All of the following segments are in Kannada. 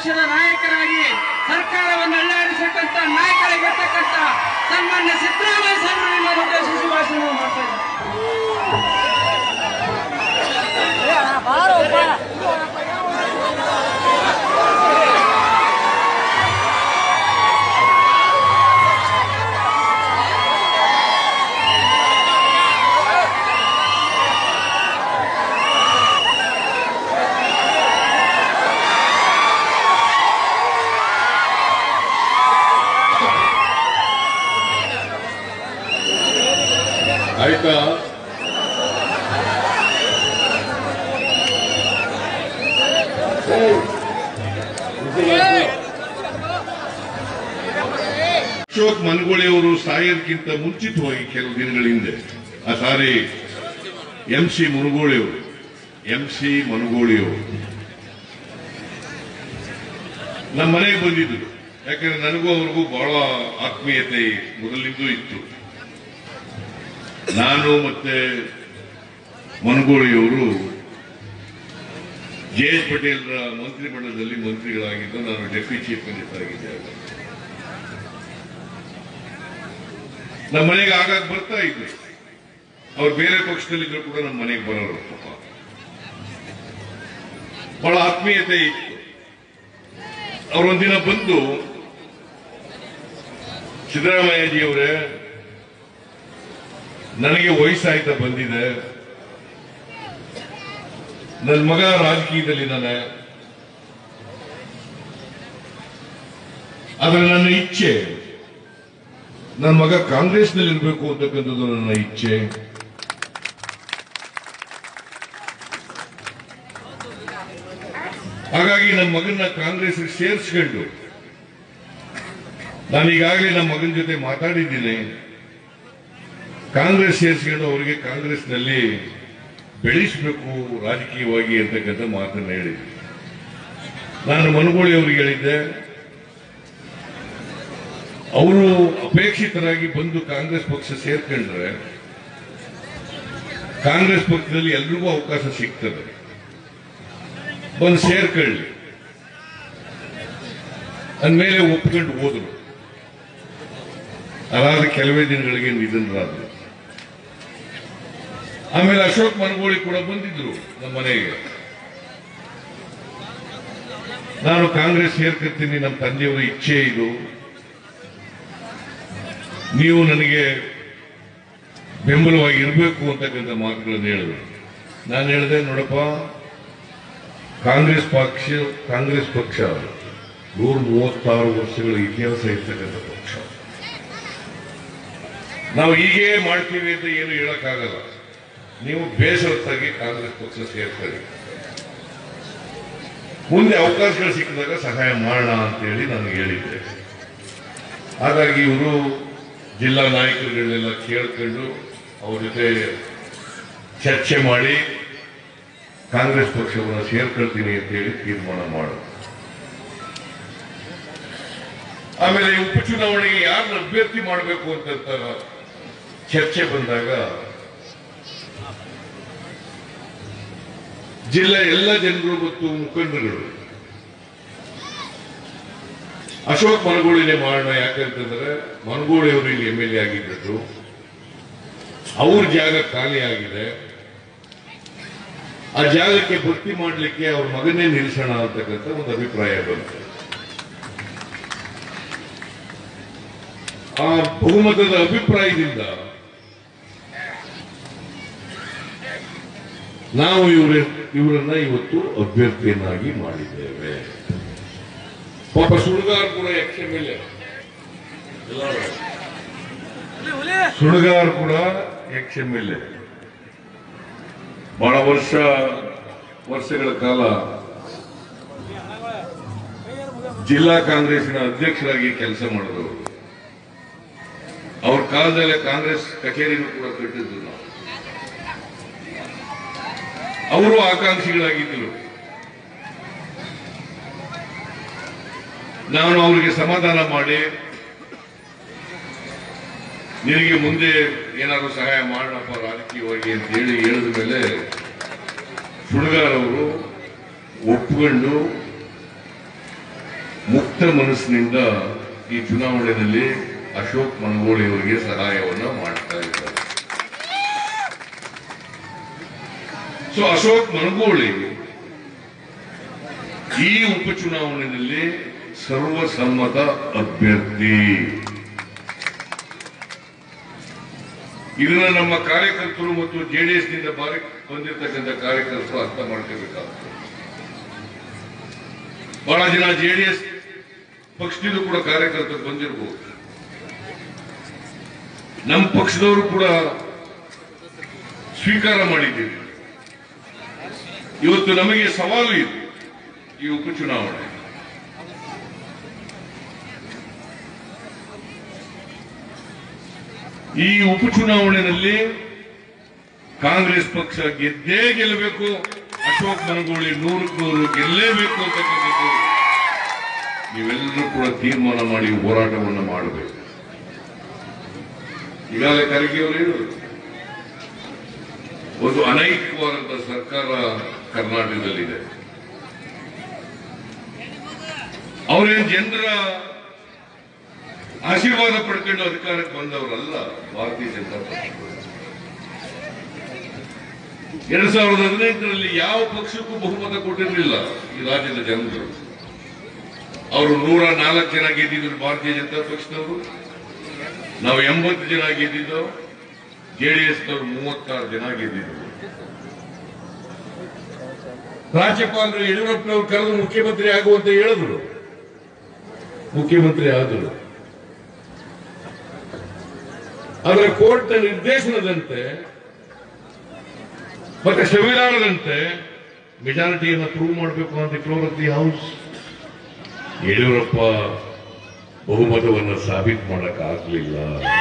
ಪಕ್ಷದ ನಾಯಕರಾಗಿ ಸರ್ಕಾರವನ್ನು ಅಳ್ಳಾಡಿಸತಕ್ಕಂಥ ನಾಯಕರಾಗಿರ್ತಕ್ಕಂಥ ಸನ್ಮಾನ್ಯ ಸಿದ್ದರಾಮಯ್ಯ ಸಾಹೇಬರು ನಿಮ್ಮನ್ನು ಉದ್ದೇಶಿಸಿ ಭಾಷಣ ಮಾಡ್ತಾ ಇದ್ದಾರೆ ಆಯ್ತಾ ಅಶೋಕ್ ಮನಗೋಳಿ ಅವರು ಸಾಯೋದಕ್ಕಿಂತ ಮುಂಚಿತವಾಗಿ ಕೆಲವು ದಿನಗಳ ಹಿಂದೆ ಆ ಸಾರಿ ಎಂ ಸಿ ಮುನುಗೋಳಿ ಅವರು ಎಂ ಸಿ ಮನಗೋಳಿ ಅವರು ನಮ್ಮ ಮನೆಗೆ ಬಂದಿದ್ರು ಯಾಕಂದ್ರೆ ನನಗೂ ಅವ್ರಿಗೂ ಬಹಳ ಆತ್ಮೀಯತೆ ಮೊದಲಿಂದೂ ಇತ್ತು ನಾನು ಮತ್ತೆ ಮನಗೋಳಿಯವರು ಜೆ ಎಸ್ ಪಟೇಲ್ರ ಮಂತ್ರಿಮಂಡಲದಲ್ಲಿ ಮಂತ್ರಿಗಳಾಗಿದ್ದು ನಾನು ಡೆಪ್ಟಿ ಚೀಫ್ ಮಿನಿಸ್ಟರ್ ಆಗಿದ್ದೆ ಆಗ. ನಮ್ಮ ಮನೆಗೆ ಆಗಾಗ ಬರ್ತಾ ಇದ್ರು ಅವ್ರು ಬೇರೆ ಪಕ್ಷದಲ್ಲಿದ್ರು ಕೂಡ ನಮ್ಮ ಮನೆಗೆ ಬರೋರು ಪಾಪ ಬಹಳ ಆತ್ಮೀಯತೆ ಇತ್ತು ಅವ್ರು ಒಂದಿನ ಬಂದು ಸಿದ್ದರಾಮಯ್ಯಜಿಯವರೇ ನನಗೆ ವಯಸ್ಸಾಯ್ತಾ ಬಂದಿದೆ ನನ್ನ ಮಗ ರಾಜಕೀಯದಲ್ಲಿದ್ದಾನೆ ಆದ್ರೆ ನನ್ನ ಇಚ್ಛೆ ನನ್ನ ಮಗ ಕಾಂಗ್ರೆಸ್ನಲ್ಲಿ ಇರಬೇಕು ಅಂತಕ್ಕಂಥದ್ದು ನನ್ನ ಇಚ್ಛೆ ಹಾಗಾಗಿ ನನ್ನ ಮಗನ ಕಾಂಗ್ರೆಸ್ ಸೇರಿಸ್ಕೊಂಡು ನಾನು ಈಗಾಗಲೇ ನಮ್ಮ ಮಗನ ಜೊತೆ ಮಾತಾಡಿದ್ದೀನಿ ಕಾಂಗ್ರೆಸ್ ಸೇರಿಸ್ಕೊಂಡು ಅವರಿಗೆ ಕಾಂಗ್ರೆಸ್ನಲ್ಲಿ ಬೆಳೆಸಬೇಕು ರಾಜಕೀಯವಾಗಿ ಅಂತಕ್ಕಂಥ ಮಾತನ್ನ ಹೇಳಿದ್ದೆ ನಾನು ಮನಗೋಳಿ ಅವರಿಗೆ ಹೇಳಿದ್ದೆ ಅವರು ಅಪೇಕ್ಷಿತರಾಗಿ ಬಂದು ಕಾಂಗ್ರೆಸ್ ಪಕ್ಷ ಸೇರ್ಕೊಂಡ್ರೆ ಕಾಂಗ್ರೆಸ್ ಪಕ್ಷದಲ್ಲಿ ಎಲ್ರಿಗೂ ಅವಕಾಶ ಸಿಗ್ತದೆ ಬಂದು ಸೇರ್ಕೊಳ್ಳಿ ಅಂದಮೇಲೆ ಒಪ್ಕೊಂಡು ಹೋದ್ರು ಅದಾದ ಕೆಲವೇ ದಿನಗಳಿಗೆ ನಿಧನರಾದ್ರು ಆಮೇಲೆ ಅಶೋಕ್ ಮನಗೋಳಿ ಕೂಡ ಬಂದಿದ್ರು ನಮ್ಮ ಮನೆಗೆ ನಾನು ಕಾಂಗ್ರೆಸ್ ಸೇರ್ಕೊತೀನಿ ನಮ್ಮ ತಂದೆಯವರ ಇಚ್ಛೆ ಇದು ನೀವು ನನಗೆ ಬೆಂಬಲವಾಗಿ ಇರಬೇಕು ಅಂತಕ್ಕಂಥ ಮಾತುಗಳನ್ನು ಹೇಳಿದ್ರು ನಾನು ಹೇಳಿದೆ ನೋಡಪ್ಪ ಕಾಂಗ್ರೆಸ್ ಪಕ್ಷ ಕಾಂಗ್ರೆಸ್ ಪಕ್ಷ ನೂರ ಮೂವತ್ತಾರು ವರ್ಷಗಳ ಇತಿಹಾಸ ಇರ್ತಕ್ಕಂಥ ಪಕ್ಷ ನಾವು ಹೀಗೇ ಮಾಡ್ತೀವಿ ಅಂತ ಏನು ಹೇಳಕ್ಕಾಗಲ್ಲ ನೀವು ಬೇಸರತ್ತಾಗಿ ಕಾಂಗ್ರೆಸ್ ಪಕ್ಷ ಸೇರ್ಕೊಳ್ಳಿ ಮುಂದೆ ಅವಕಾಶಗಳು ಸಿಕ್ಕಿದಾಗ ಸಹಾಯ ಮಾಡೋಣ ಅಂತೇಳಿ ನನಗೆ ಹೇಳಿದ್ದೆ ಹಾಗಾಗಿ ಇವರು ಜಿಲ್ಲಾ ನಾಯಕರುಗಳನ್ನೆಲ್ಲ ಕೇಳ್ಕೊಂಡು ಅವ್ರ ಜೊತೆ ಚರ್ಚೆ ಮಾಡಿ ಕಾಂಗ್ರೆಸ್ ಪಕ್ಷವನ್ನು ಸೇರ್ಕೊಳ್ತೀನಿ ಅಂತೇಳಿ ತೀರ್ಮಾನ ಮಾಡು ಆಮೇಲೆ ಈ ಉಪಚುನಾವಣೆಗೆ ಯಾರನ್ನ ಅಭ್ಯರ್ಥಿ ಮಾಡಬೇಕು ಅಂತ ಚರ್ಚೆ ಬಂದಾಗ ಜಿಲ್ಲೆ ಎಲ್ಲ ಜನರು ಮತ್ತು ಮುಖಂಡರುಗಳು ಅಶೋಕ್ ಮನಗೋಳಿನೇ ಮಾಡೋಣ ಯಾಕಂತಂದ್ರೆ ಮನಗೋಳಿ ಅವರು ಇಲ್ಲಿ ಎಂ ಎಲ್ ಎ ಆಗಿದ್ದದ್ದು ಅವ್ರ ಜಾಗ ಖಾಲಿ ಆಗಿದೆ ಆ ಜಾಗಕ್ಕೆ ಭರ್ತಿ ಮಾಡಲಿಕ್ಕೆ ಅವ್ರ ಮಗನೇ ನಿಲ್ಲಿಸೋಣ ಅಂತಕ್ಕಂಥ ಒಂದು ಅಭಿಪ್ರಾಯ ಬಂತು ಆ ಬಹುಮತದ ಅಭಿಪ್ರಾಯದಿಂದ ನಾವು ಇವ್ರ ಇವರನ್ನ ಇವತ್ತು ಅಭ್ಯರ್ಥಿಯನ್ನಾಗಿ ಮಾಡಿದ್ದೇವೆ ಪಾಪ ಸುಳ್ಗಾರ್ ಕೂಡ ಎಕ್ಸ್ ಎಂ ಎಲ್ ಎ ಸುಳ್ಗಾರ್ ಕೂಡ ಎಕ್ಸ್ ಎಂ ಎಲ್ ಎ ಬಹಳ ವರ್ಷ ವರ್ಷಗಳ ಕಾಲ ಜಿಲ್ಲಾ ಕಾಂಗ್ರೆಸ್ನ ಅಧ್ಯಕ್ಷರಾಗಿ ಕೆಲಸ ಮಾಡಿದವರು ಅವ್ರ ಕಾಲದಲ್ಲೇ ಕಾಂಗ್ರೆಸ್ ಕಚೇರಿನೂ ಕೂಡ ಕಟ್ಟಿದ್ರು ನಾವು ಅವರು ಆಕಾಂಕ್ಷಿಗಳಾಗಿದ್ದರು ನಾನು ಅವರಿಗೆ ಸಮಾಧಾನ ಮಾಡಿ ನಿನಗೆ ಮುಂದೆ ಏನಾದ್ರು ಸಹಾಯ ಮಾಡೋಣಪ್ಪ ರಾಜಕೀಯವಾಗಿ ಅಂತ ಹೇಳಿ ಹೇಳಿದ ಮೇಲೆ ಸುಳ್ಗಾರ್ ಅವರು ಒಪ್ಕೊಂಡು ಮುಕ್ತ ಮನಸ್ಸಿನಿಂದ ಈ ಚುನಾವಣೆಯಲ್ಲಿ ಅಶೋಕ್ ಮನಗೋಳಿ ಅವರಿಗೆ ಸಹಾಯವನ್ನ ಮಾಡ್ತಾ ಇದ್ದಾರೆ ಸೊ ಅಶೋಕ್ ಮನಗೋಳಿ ಈ ಉಪಚುನಾವಣೆಯಲ್ಲಿ ಸರ್ವಸಮ್ಮತ ಅಭ್ಯರ್ಥಿ ಇದನ್ನ ನಮ್ಮ ಕಾರ್ಯಕರ್ತರು ಮತ್ತು ಜೆಡಿಎಸ್ ನಿಂದ ಬಾರಿ ಬಂದಿರತಕ್ಕಂಥ ಕಾರ್ಯಕರ್ತರು ಅರ್ಥ ಮಾಡ್ಕೋಬೇಕಾಗ್ತದೆ ಬಹಳ ಜನ ಜೆಡಿಎಸ್ ಪಕ್ಷದಿಂದ ಕೂಡ ಕಾರ್ಯಕರ್ತರು ಬಂದಿರಬಹುದು ನಮ್ಮ ಪಕ್ಷದವರು ಕೂಡ ಸ್ವೀಕಾರ ಮಾಡಿದ್ದೀವಿ ಇವತ್ತು ನಮಗೆ ಸವಾಲು ಇದೆ ಈ ಉಪಚುನಾವಣೆ ಈ ಉಪಚುನಾವಣೆಯಲ್ಲಿ ಕಾಂಗ್ರೆಸ್ ಪಕ್ಷ ಗೆದ್ದೇ ಗೆಲ್ಲಬೇಕು ಅಶೋಕ್ ಮನಗೋಳಿ ನೂರಕ್ಕೆ ನೂರು ಗೆಲ್ಲೇಬೇಕು ಅಂತಕ್ಕಂಥದ್ದು ನೀವೆಲ್ಲರೂ ಕೂಡ ತೀರ್ಮಾನ ಮಾಡಿ ಹೋರಾಟವನ್ನು ಮಾಡಬೇಕು ಈಗಾಗಲೇ ಖರ್ಗೆ ಅವರು ಹೇಳಿದರು ಒಂದು ಅನೈತಿಕವಾದಂತಹ ಸರ್ಕಾರ ಕರ್ನಾಟಕದಲ್ಲಿದೆ ಅವರೇನು ಜನರ ಆಶೀರ್ವಾದ ಪಡ್ಕೊಂಡು ಅಧಿಕಾರಕ್ಕೆ ಬಂದವರಲ್ಲ ಭಾರತೀಯ ಜನತಾ ಪಕ್ಷ ಎರಡ್ ಸಾವಿರದ ಹದಿನೆಂಟರಲ್ಲಿ ಯಾವ ಪಕ್ಷಕ್ಕೂ ಬಹುಮತ ಕೊಟ್ಟಿರಲಿಲ್ಲ ಈ ರಾಜ್ಯದ ಜನರು ಅವರು ನೂರ ನಾಲ್ಕು ಜನ ಗೆದ್ದಿದ್ರು ಭಾರತೀಯ ಜನತಾ ಪಕ್ಷದವರು ನಾವು ಎಂಬತ್ತು ಜನ ಗೆದ್ದಿದ್ದು ಜೆಡಿಎಸ್ನವರು ಮೂವತ್ತಾರು ಜನ ಗೆದ್ದಿದ್ರು ರಾಜ್ಯಪಾಲರು ಯಡಿಯೂರಪ್ಪನವರು ಕರೆದು ಮುಖ್ಯಮಂತ್ರಿ ಆಗುವಂತ ಹೇಳಿದ್ರು ಮುಖ್ಯಮಂತ್ರಿ ಆದರು ಆದರೆ ಕೋರ್ಟ್ ನಿರ್ದೇಶನದಂತೆ ಮತ್ತೆ ಸಂವಿಧಾನದಂತೆ ಮೆಜಾರಿಟಿಯನ್ನು ಪ್ರೂವ್ ಮಾಡಬೇಕು ಅಂತ ಕ್ಲೋರ್ ದಿ ಹೌಸ್ ಯಡಿಯೂರಪ್ಪ ಬಹುಮತವನ್ನು ಸಾಬೀತು ಮಾಡಕ್ಕಾಗಲಿಲ್ಲ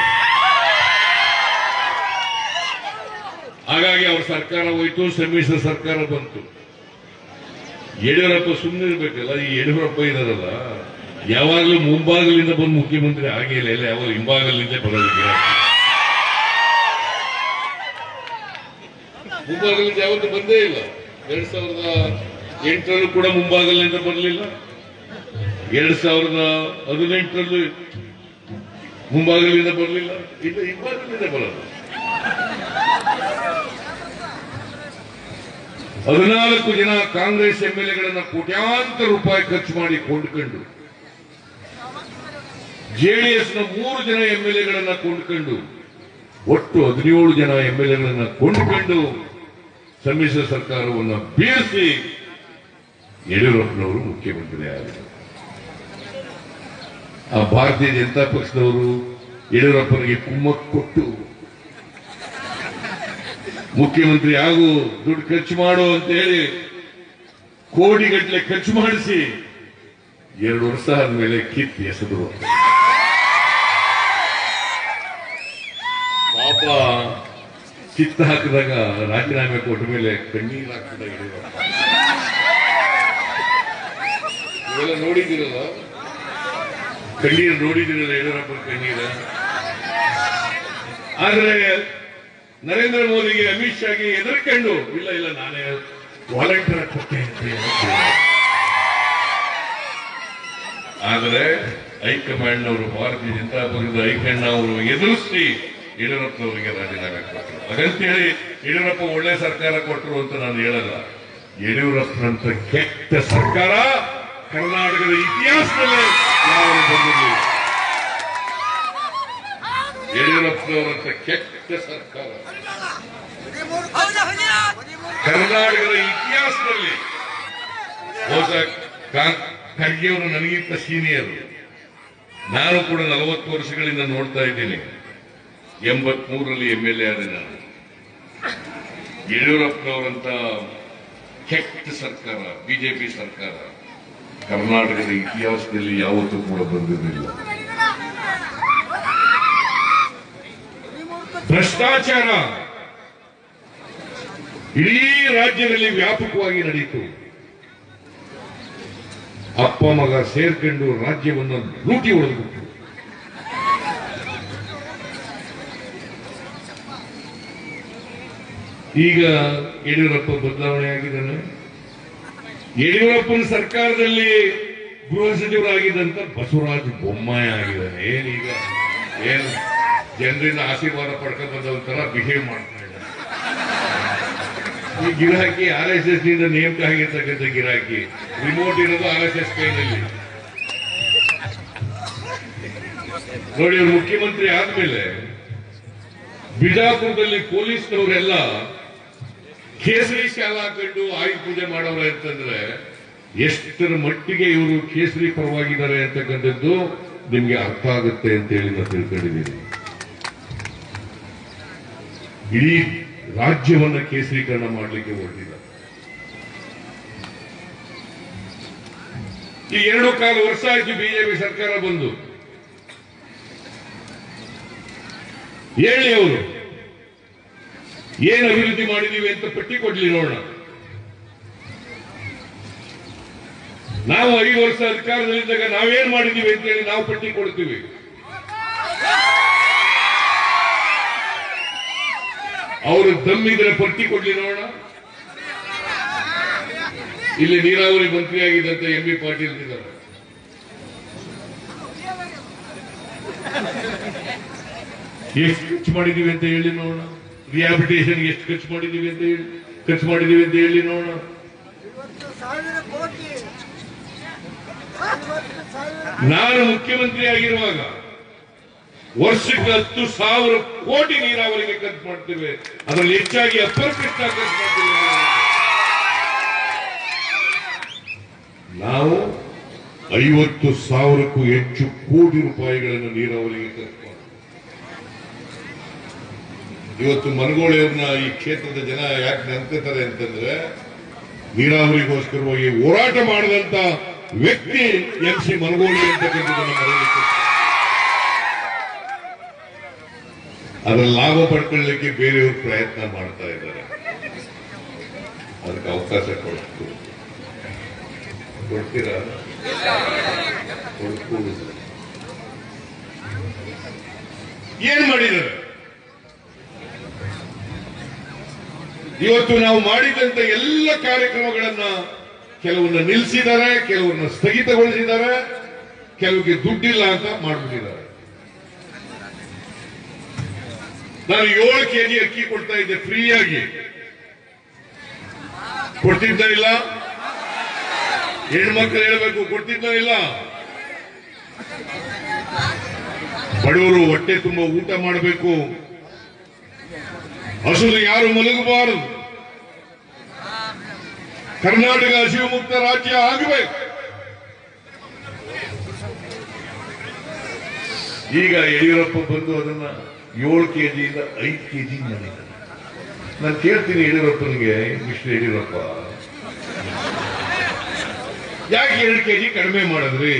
ಹಾಗಾಗಿ ಅವ್ರ ಸರ್ಕಾರ ಹೋಯ್ತು ಸಮ್ಮಿಶ್ರ ಸರ್ಕಾರ ಬಂತು ಯಡಿಯೂರಪ್ಪ ಸುಮ್ಮನೆ ಇರ್ಬೇಕಲ್ಲ ಈ ಯಡಿಯೂರಪ್ಪ ಇದಾರಲ್ಲ ಯಾವಾಗಲೂ ಮುಂಭಾಗಲಿಂದ ಬಂದು ಮುಖ್ಯಮಂತ್ರಿ ಆಗಿಲ್ಲ ಎಲ್ಲ ಯಾವಾಗ ಹಿಂಭಾಗಲಿಂದ ಬರೋದಕ್ಕೆ ಮುಂಭಾಗಲಿಂದ ಯಾವತ್ತೂ ಬಂದೇ ಇಲ್ಲ ಎರಡ್ ಸಾವಿರದ ಎಂಟರಲ್ಲೂ ಕೂಡ ಮುಂಭಾಗಲಿನಿಂದ ಬರಲಿಲ್ಲ ಎರಡ್ ಸಾವಿರದ ಹದಿನೆಂಟರಲ್ಲೂ ಮುಂಭಾಗಲಿಂದ ಬರಲಿಲ್ಲ ಇದು ಹಿಂಭಾಗಲಿಂದ ಬರೋದು ಹದಿನಾಲ್ಕು ಜನ ಕಾಂಗ್ರೆಸ್ ಎಂಎಲ್ಎಗಳನ್ನ ಕೋಟ್ಯಾಂತರ ರೂಪಾಯಿ ಖರ್ಚು ಮಾಡಿ ಕೊಂಡ್ಕೊಂಡು ಜೆಡಿಎಸ್ನ ಮೂರು ಜನ ಎಂಎಲ್ಎಗಳನ್ನ ಕೊಂಡ್ಕೊಂಡು ಒಟ್ಟು ಹದಿನೇಳು ಜನ ಎಂಎಲ್ಎಗಳನ್ನ ಕೊಂಡ್ಕೊಂಡು ಸಮ್ಮಿಶ್ರ ಸರ್ಕಾರವನ್ನು ಬೀಳಿಸಿ ಯಡಿಯೂರಪ್ಪನವರು ಮುಖ್ಯಮಂತ್ರಿ ಆದರು ಆ ಭಾರತೀಯ ಜನತಾ ಪಕ್ಷದವರು ಯಡಿಯೂರಪ್ಪನಿಗೆ ಕುಮ್ಮಕ್ಕು ಕೊಟ್ಟು ಮುಖ್ಯಮಂತ್ರಿ ಆಗು ದುಡ್ಡು ಖರ್ಚು ಮಾಡು ಅಂತ ಹೇಳಿ ಕೋಟಿಗಟ್ಟಲೆ ಖರ್ಚು ಮಾಡಿಸಿ ಎರಡು ವರ್ಷ ಆದ್ಮೇಲೆ ಕಿತ್ತು ಎಸೆದ್ರು ಪಾಪ ಕಿತ್ತು ಹಾಕಿದಾಗ ರಾಜೀನಾಮೆ ಕೊಟ್ಟ ಮೇಲೆ ಕಣ್ಣೀರು ಹಾಕಿದ ಯಡಿಯೂರಪ್ಪ ಇವೆಲ್ಲ ನೋಡಿದಿರಲ್ಲ ಕಣ್ಣೀರು ನೋಡಿದಿರಲ್ಲ ಯಡಿಯೂರಪ್ಪ ಕಣ್ಣೀರ ಆದ್ರೆ ನರೇಂದ್ರ ಮೋದಿಗೆ ಅಮಿತ್ ಶಾಗೆ ಎದುರ್ಕೊಂಡು ಇಲ್ಲ ಇಲ್ಲ ನಾನೇ ವಾಲಂಟಿಯರ್ ಕೊಟ್ಟೆ ಅಂತ ಹೇಳ್ತಿದ್ದಾರೆ. ಆದರೆ ಹೈಕಮಾಂಡ್ ಅವರು ಭಾರತೀಯ ಜನತಾ ಪಕ್ಷದ ಹೈಕಮಾಂಡ್ ಅವರು ಎದುರಿಸಿ ಯಡಿಯೂರಪ್ಪನವರಿಗೆ ರಾಜೀನಾಮೆ ಕೊಟ್ಟರು ಹಾಗಂತೇಳಿ ಯಡಿಯೂರಪ್ಪ ಒಳ್ಳೆ ಸರ್ಕಾರ ಕೊಟ್ಟರು ಅಂತ ನಾನು ಹೇಳಲ್ಲ ಯಡಿಯೂರಪ್ಪನಂತ ಕೆಟ್ಟ ಸರ್ಕಾರ ಕರ್ನಾಟಕದ ಇತಿಹಾಸದಲ್ಲೇ ಯಾವ ಬಂದಿರಲಿಲ್ಲ ಯಡಿಯೂರಪ್ಪನವರಂತ ಕೆಟ್ಟ ಸರ್ಕಾರ ಕರ್ನಾಟಕದ ಇತಿಹಾಸದಲ್ಲಿ ಹೊಸ ಖರ್ಗೆಯವರು ನನಗಿಂತ ಸೀನಿಯರ್ ನಾನು ಕೂಡ ನಲವತ್ತು ವರ್ಷಗಳಿಂದ ನೋಡ್ತಾ ಇದ್ದೀನಿ ಎಂಬತ್ಮೂರರಲ್ಲಿ ಎಂ ಎಲ್ ಎ ಆದ ನಾನು ಯಡಿಯೂರಪ್ಪನವರಂತ ಕೆಟ್ಟ ಸರ್ಕಾರ ಬಿಜೆಪಿ ಸರ್ಕಾರ ಕರ್ನಾಟಕದ ಇತಿಹಾಸದಲ್ಲಿ ಯಾವತ್ತೂ ಕೂಡ ಬಂದಿರಲಿಲ್ಲ ಭ್ರಷ್ಟಾಚಾರ ಇಡೀ ರಾಜ್ಯದಲ್ಲಿ ವ್ಯಾಪಕವಾಗಿ ನಡೆಯಿತು ಅಪ್ಪ ಮಗ ಸೇರ್ಕೊಂಡು ರಾಜ್ಯವನ್ನು ಲೂಟಿ ಹೊಡೆದ್ಬಿಟ್ರು ಈಗ ಯಡಿಯೂರಪ್ಪ ಬದಲಾವಣೆ ಆಗಿದ್ದಾನೆ ಯಡಿಯೂರಪ್ಪನ ಸರ್ಕಾರದಲ್ಲಿ ಗೃಹ ಸಚಿವರಾಗಿದ್ದಂತ ಬಸವರಾಜ ಬೊಮ್ಮಾಯಿ ಆಗಿದ್ದಾನೆ ಏನೀಗ ಏನು ಜನರಿಂದ ಆಶೀರ್ವಾದ ಪಡ್ಕೊಂಡು ಬಂದ ಒಂಥರ ಬಿಹೇವ್ ಮಾಡ್ತಾ ಇದ್ದಾನೆ ಈ ಗಿರಾಕಿ ಆರ್ ಎಸ್ ಎಸ್ ನಿಂದ ನೇಮಕ ಆಗಿರ್ತಕ್ಕಂಥ ಗಿರಾಕಿ ರಿಮೋಟ್ ಇರೋದು ಆರ್ ಎಸ್ ಎಸ್ ಕೈನಲ್ಲಿ ನೋಡಿ ಅವ್ರು ಮುಖ್ಯಮಂತ್ರಿ ಆದ್ಮೇಲೆ ಬಿಜಾಪುರದಲ್ಲಿ ಪೊಲೀಸ್ನವರೆಲ್ಲ ಕೇಸರಿ ಶಾಲ ಹಾಕೊಂಡು ಆಯುಧ ಪೂಜೆ ಮಾಡೋರು ಅಂತಂದ್ರೆ ಎಷ್ಟರ ಮಟ್ಟಿಗೆ ಇವರು ಕೇಸರಿ ಪರವಾಗಿದ್ದಾರೆ ಅಂತಕ್ಕಂಥದ್ದು ನಿಮ್ಗೆ ಅರ್ಥ ಆಗುತ್ತೆ ಅಂತ ಹೇಳಿ ನಾನು ತಿಳ್ಕೊಂಡಿದ್ದೀನಿ ಇಡೀ ರಾಜ್ಯವನ್ನ ಕೇಸರೀಕರಣ ಮಾಡಲಿಕ್ಕೆ ಹೊರಟಿದ್ದಾರೆ ಈ ಎರಡು ಕಾಲು ವರ್ಷ ಆಯ್ತು ಬಿಜೆಪಿ ಸರ್ಕಾರ ಬಂದು ಹೇಳಿ ಅವರು ಏನು ಅಭಿವೃದ್ಧಿ ಮಾಡಿದೀವಿ ಅಂತ ಪಟ್ಟಿ ಕೊಡ್ಲಿ ನೋಡೋಣ ನಾವು ಐದು ವರ್ಷ ಅಧಿಕಾರದಲ್ಲಿದ್ದಾಗ ನಾವೇನ್ ಮಾಡಿದೀವಿ ಅಂತ ಹೇಳಿ ನಾವು ಪಟ್ಟಿ ಕೊಡ್ತೀವಿ ಅವರು ದಮ್ಮಿದ್ರೆ ಪಟ್ಟಿ ಕೊಡ್ಲಿ ನೋಡೋಣ ಇಲ್ಲಿ ನೀರಾವರಿ ಮಂತ್ರಿಯಾಗಿದ್ದಂತ ಎಂ ಬಿ ಪಾಟೀಲ್ ಇದ್ದಾರೆ ಎಷ್ಟು ಖರ್ಚು ಮಾಡಿದೀವಿ ಅಂತ ಹೇಳಿ ನೋಡೋಣ ರಿಹಾಬಿಟೇಷನ್ ಎಷ್ಟು ಖರ್ಚು ಮಾಡಿದೀವಿ ಅಂತ ಹೇಳಿ ಖರ್ಚು ಮಾಡಿದೀವಿ ಅಂತ ಹೇಳಿ ನೋಡೋಣ ಇವತ್ತು ಸಾವಿರ ಕೋಟಿ ಇವತ್ತು ಸಾವಿರ ನಾನು ಮುಖ್ಯಮಂತ್ರಿ ಆಗಿರುವಾಗ ವರ್ಷಕ್ಕೆ ಹತ್ತು ಸಾವಿರ ಕೋಟಿ ನೀರಾವರಿಗೆ ಖರ್ಚು ಮಾಡ್ತೇವೆ ಅದರಲ್ಲಿ ಹೆಚ್ಚಾಗಿ ಅಪ್ಪರ್ ಕೃಷ್ಣ ಖರ್ಚು ಮಾಡ್ತೇವೆ ನಾವು ಐವತ್ತು ಸಾವಿರಕ್ಕೂ ಹೆಚ್ಚು ಕೋಟಿ ರೂಪಾಯಿಗಳನ್ನು ನೀರಾವರಿಗೆ ಖರ್ಚು ಮಾಡ್ತೇವೆ ಇವತ್ತು ಮನಗೋಳಿಯವ್ರನ್ನ ಈ ಕ್ಷೇತ್ರದ ಜನ ಯಾಕೆ ನೆನ್ಕೋತಾರೆ ಅಂತಂದ್ರೆ ನೀರಾವರಿಗೋಸ್ಕರವಾಗಿ ಹೋರಾಟ ಮಾಡಿದಂತ ವ್ಯಕ್ತಿ ಎಂ ಸಿ ಮನಗೋಳಿ ಅಂತಕ್ಕಂಥದ್ದನ್ನು ಮರೆಯಲಿಕ್ಕೆ ಅದರ ಲಾಭ ಪಡ್ಕೊಳ್ಳಿಕ್ಕೆ ಬೇರೆಯವರು ಪ್ರಯತ್ನ ಮಾಡ್ತಾ ಇದ್ದಾರೆ ಅದಕ್ಕೆ ಅವಕಾಶ ಕೊಡ್ತು ಕೊಡ್ತೀರಾ ಕೊಡ್ಬೋದು ಏನ್ ಮಾಡಿದ್ದಾರೆ ಇವತ್ತು ನಾವು ಮಾಡಿದಂತ ಎಲ್ಲ ಕಾರ್ಯಕ್ರಮಗಳನ್ನ ಕೆಲವನ್ನ ನಿಲ್ಲಿಸಿದ್ದಾರೆ ಕೆಲವನ್ನ ಸ್ಥಗಿತಗೊಳಿಸಿದ್ದಾರೆ ಕೆಲವಿಗೆ ದುಡ್ಡಿಲ್ಲ ಅಂತ ಮಾಡ್ಬಿಟ್ಟಿದ್ದಾರೆ ನಾನು ಏಳು ಕೆಜಿ ಅಕ್ಕಿ ಕೊಡ್ತಾ ಇದ್ದೆ ಫ್ರೀಯಾಗಿ ಕೊಡ್ತಿದ್ದ ಇಲ್ಲ ಹೆಣ್ಮಕ್ಳು ಹೇಳ್ಬೇಕು ಕೊಡ್ತಿದ್ದ ಇಲ್ಲ ಬಡವರು ಹೊಟ್ಟೆ ತುಂಬ ಊಟ ಮಾಡಬೇಕು ಹಸುಲು ಯಾರು ಮಲಗಬಾರದು ಕರ್ನಾಟಕ ಹಸಿವು ಮುಕ್ತ ರಾಜ್ಯ ಆಗಬೇಕು ಈಗ ಯಡಿಯೂರಪ್ಪ ಬಂದು ಅದನ್ನ ಏಳು ಕೆಜಿಯಿಂದ ಐದು ಕೆಜಿ ಮಾಡಿದ್ದಾರೆ ನಾನು ಕೇಳ್ತೀನಿ ಯಡಿಯೂರಪ್ಪನಿಗೆ ಮಿಸ್ಟರ್ ಯಡಿಯೂರಪ್ಪ ಯಾಕೆ ಎರಡು ಕೆಜಿ ಕಡಿಮೆ ಮಾಡಿದ್ರಿ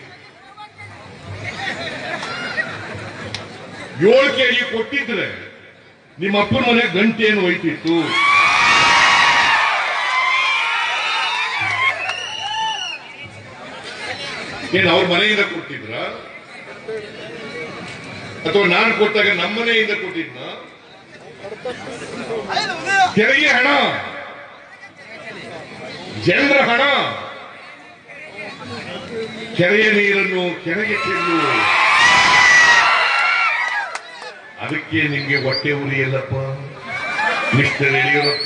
ಏಳು ಕೆಜಿ ಕೊಟ್ಟಿದ್ರೆ ನಿಮ್ಮ ಅಪ್ಪನ ಮನೆ ಗಂಟೆ ಏನು ಹೋಯ್ತಿತ್ತು ಏನ್ ಅವ್ರ ಮನೆಯಿಂದ ಕೊಟ್ಟಿದ್ರ ಅಥವಾ ನಾನು ಕೊಟ್ಟಾಗ ನಮ್ಮ ಮನೆಯಿಂದ ಕೊಟ್ಟಿದ್ನ ತೆರಿಗೆ ಹಣ ಜನರ ಹಣ ಕೆರೆಯ ನೀರನ್ನು ಕೆರೆಗೆ ಚೆಲ್ಲು ಅದಕ್ಕೆ ನಿಮ್ಗೆ ಹೊಟ್ಟೆ ಉರಿಯಲ್ಲಪ್ಪ ಮಿಸ್ಟರ್ ಯಡಿಯೂರಪ್ಪ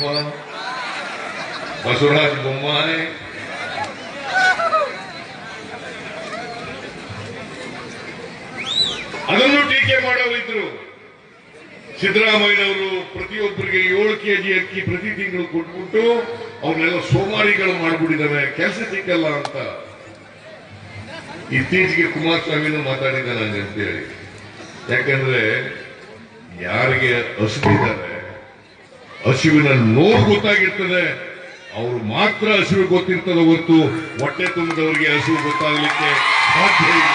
ಬಸವರಾಜ ಬೊಮ್ಮಾಯಿ ಅದನ್ನು ಟೀಕೆ ಮಾಡೋರಿದ್ರು ಸಿದ್ದರಾಮಯ್ಯನವರು ಪ್ರತಿಯೊಬ್ಬರಿಗೆ ಏಳು ಕೆಜಿ ಅಕ್ಕಿ ಪ್ರತಿ ತಿಂಗಳು ಕೊಟ್ಬಿಟ್ಟು ಅವ್ರನ್ನೆಲ್ಲ ಸೋಮಾರಿಗಳು ಮಾಡ್ಬಿಟ್ಟಿದ್ದಾರೆ ಕೆಲಸ ಸಿಕ್ಕಲ್ಲ ಅಂತ ಇತ್ತೀಚೆಗೆ ಕುಮಾರಸ್ವಾಮಿನೂ ಮಾತಾಡಿದ್ದಾನೆ ಹಂಗೆ ಅಂತೇಳಿ ಯಾಕಂದ್ರೆ ಯಾರಿಗೆ ಹಸಿವಿದ್ದಾರೆ ಹಸಿವಿನ ನೋವು ಗೊತ್ತಾಗಿರ್ತದೆ ಅವರು ಮಾತ್ರ ಹಸಿವು ಗೊತ್ತಿರ್ತದೆ ಹೊತ್ತು ಹೊಟ್ಟೆ ತುಂಬಿದವರಿಗೆ ಹಸಿವು ಗೊತ್ತಾಗಲಿಕ್ಕೆ ಸಾಧ್ಯ ಇಲ್ಲ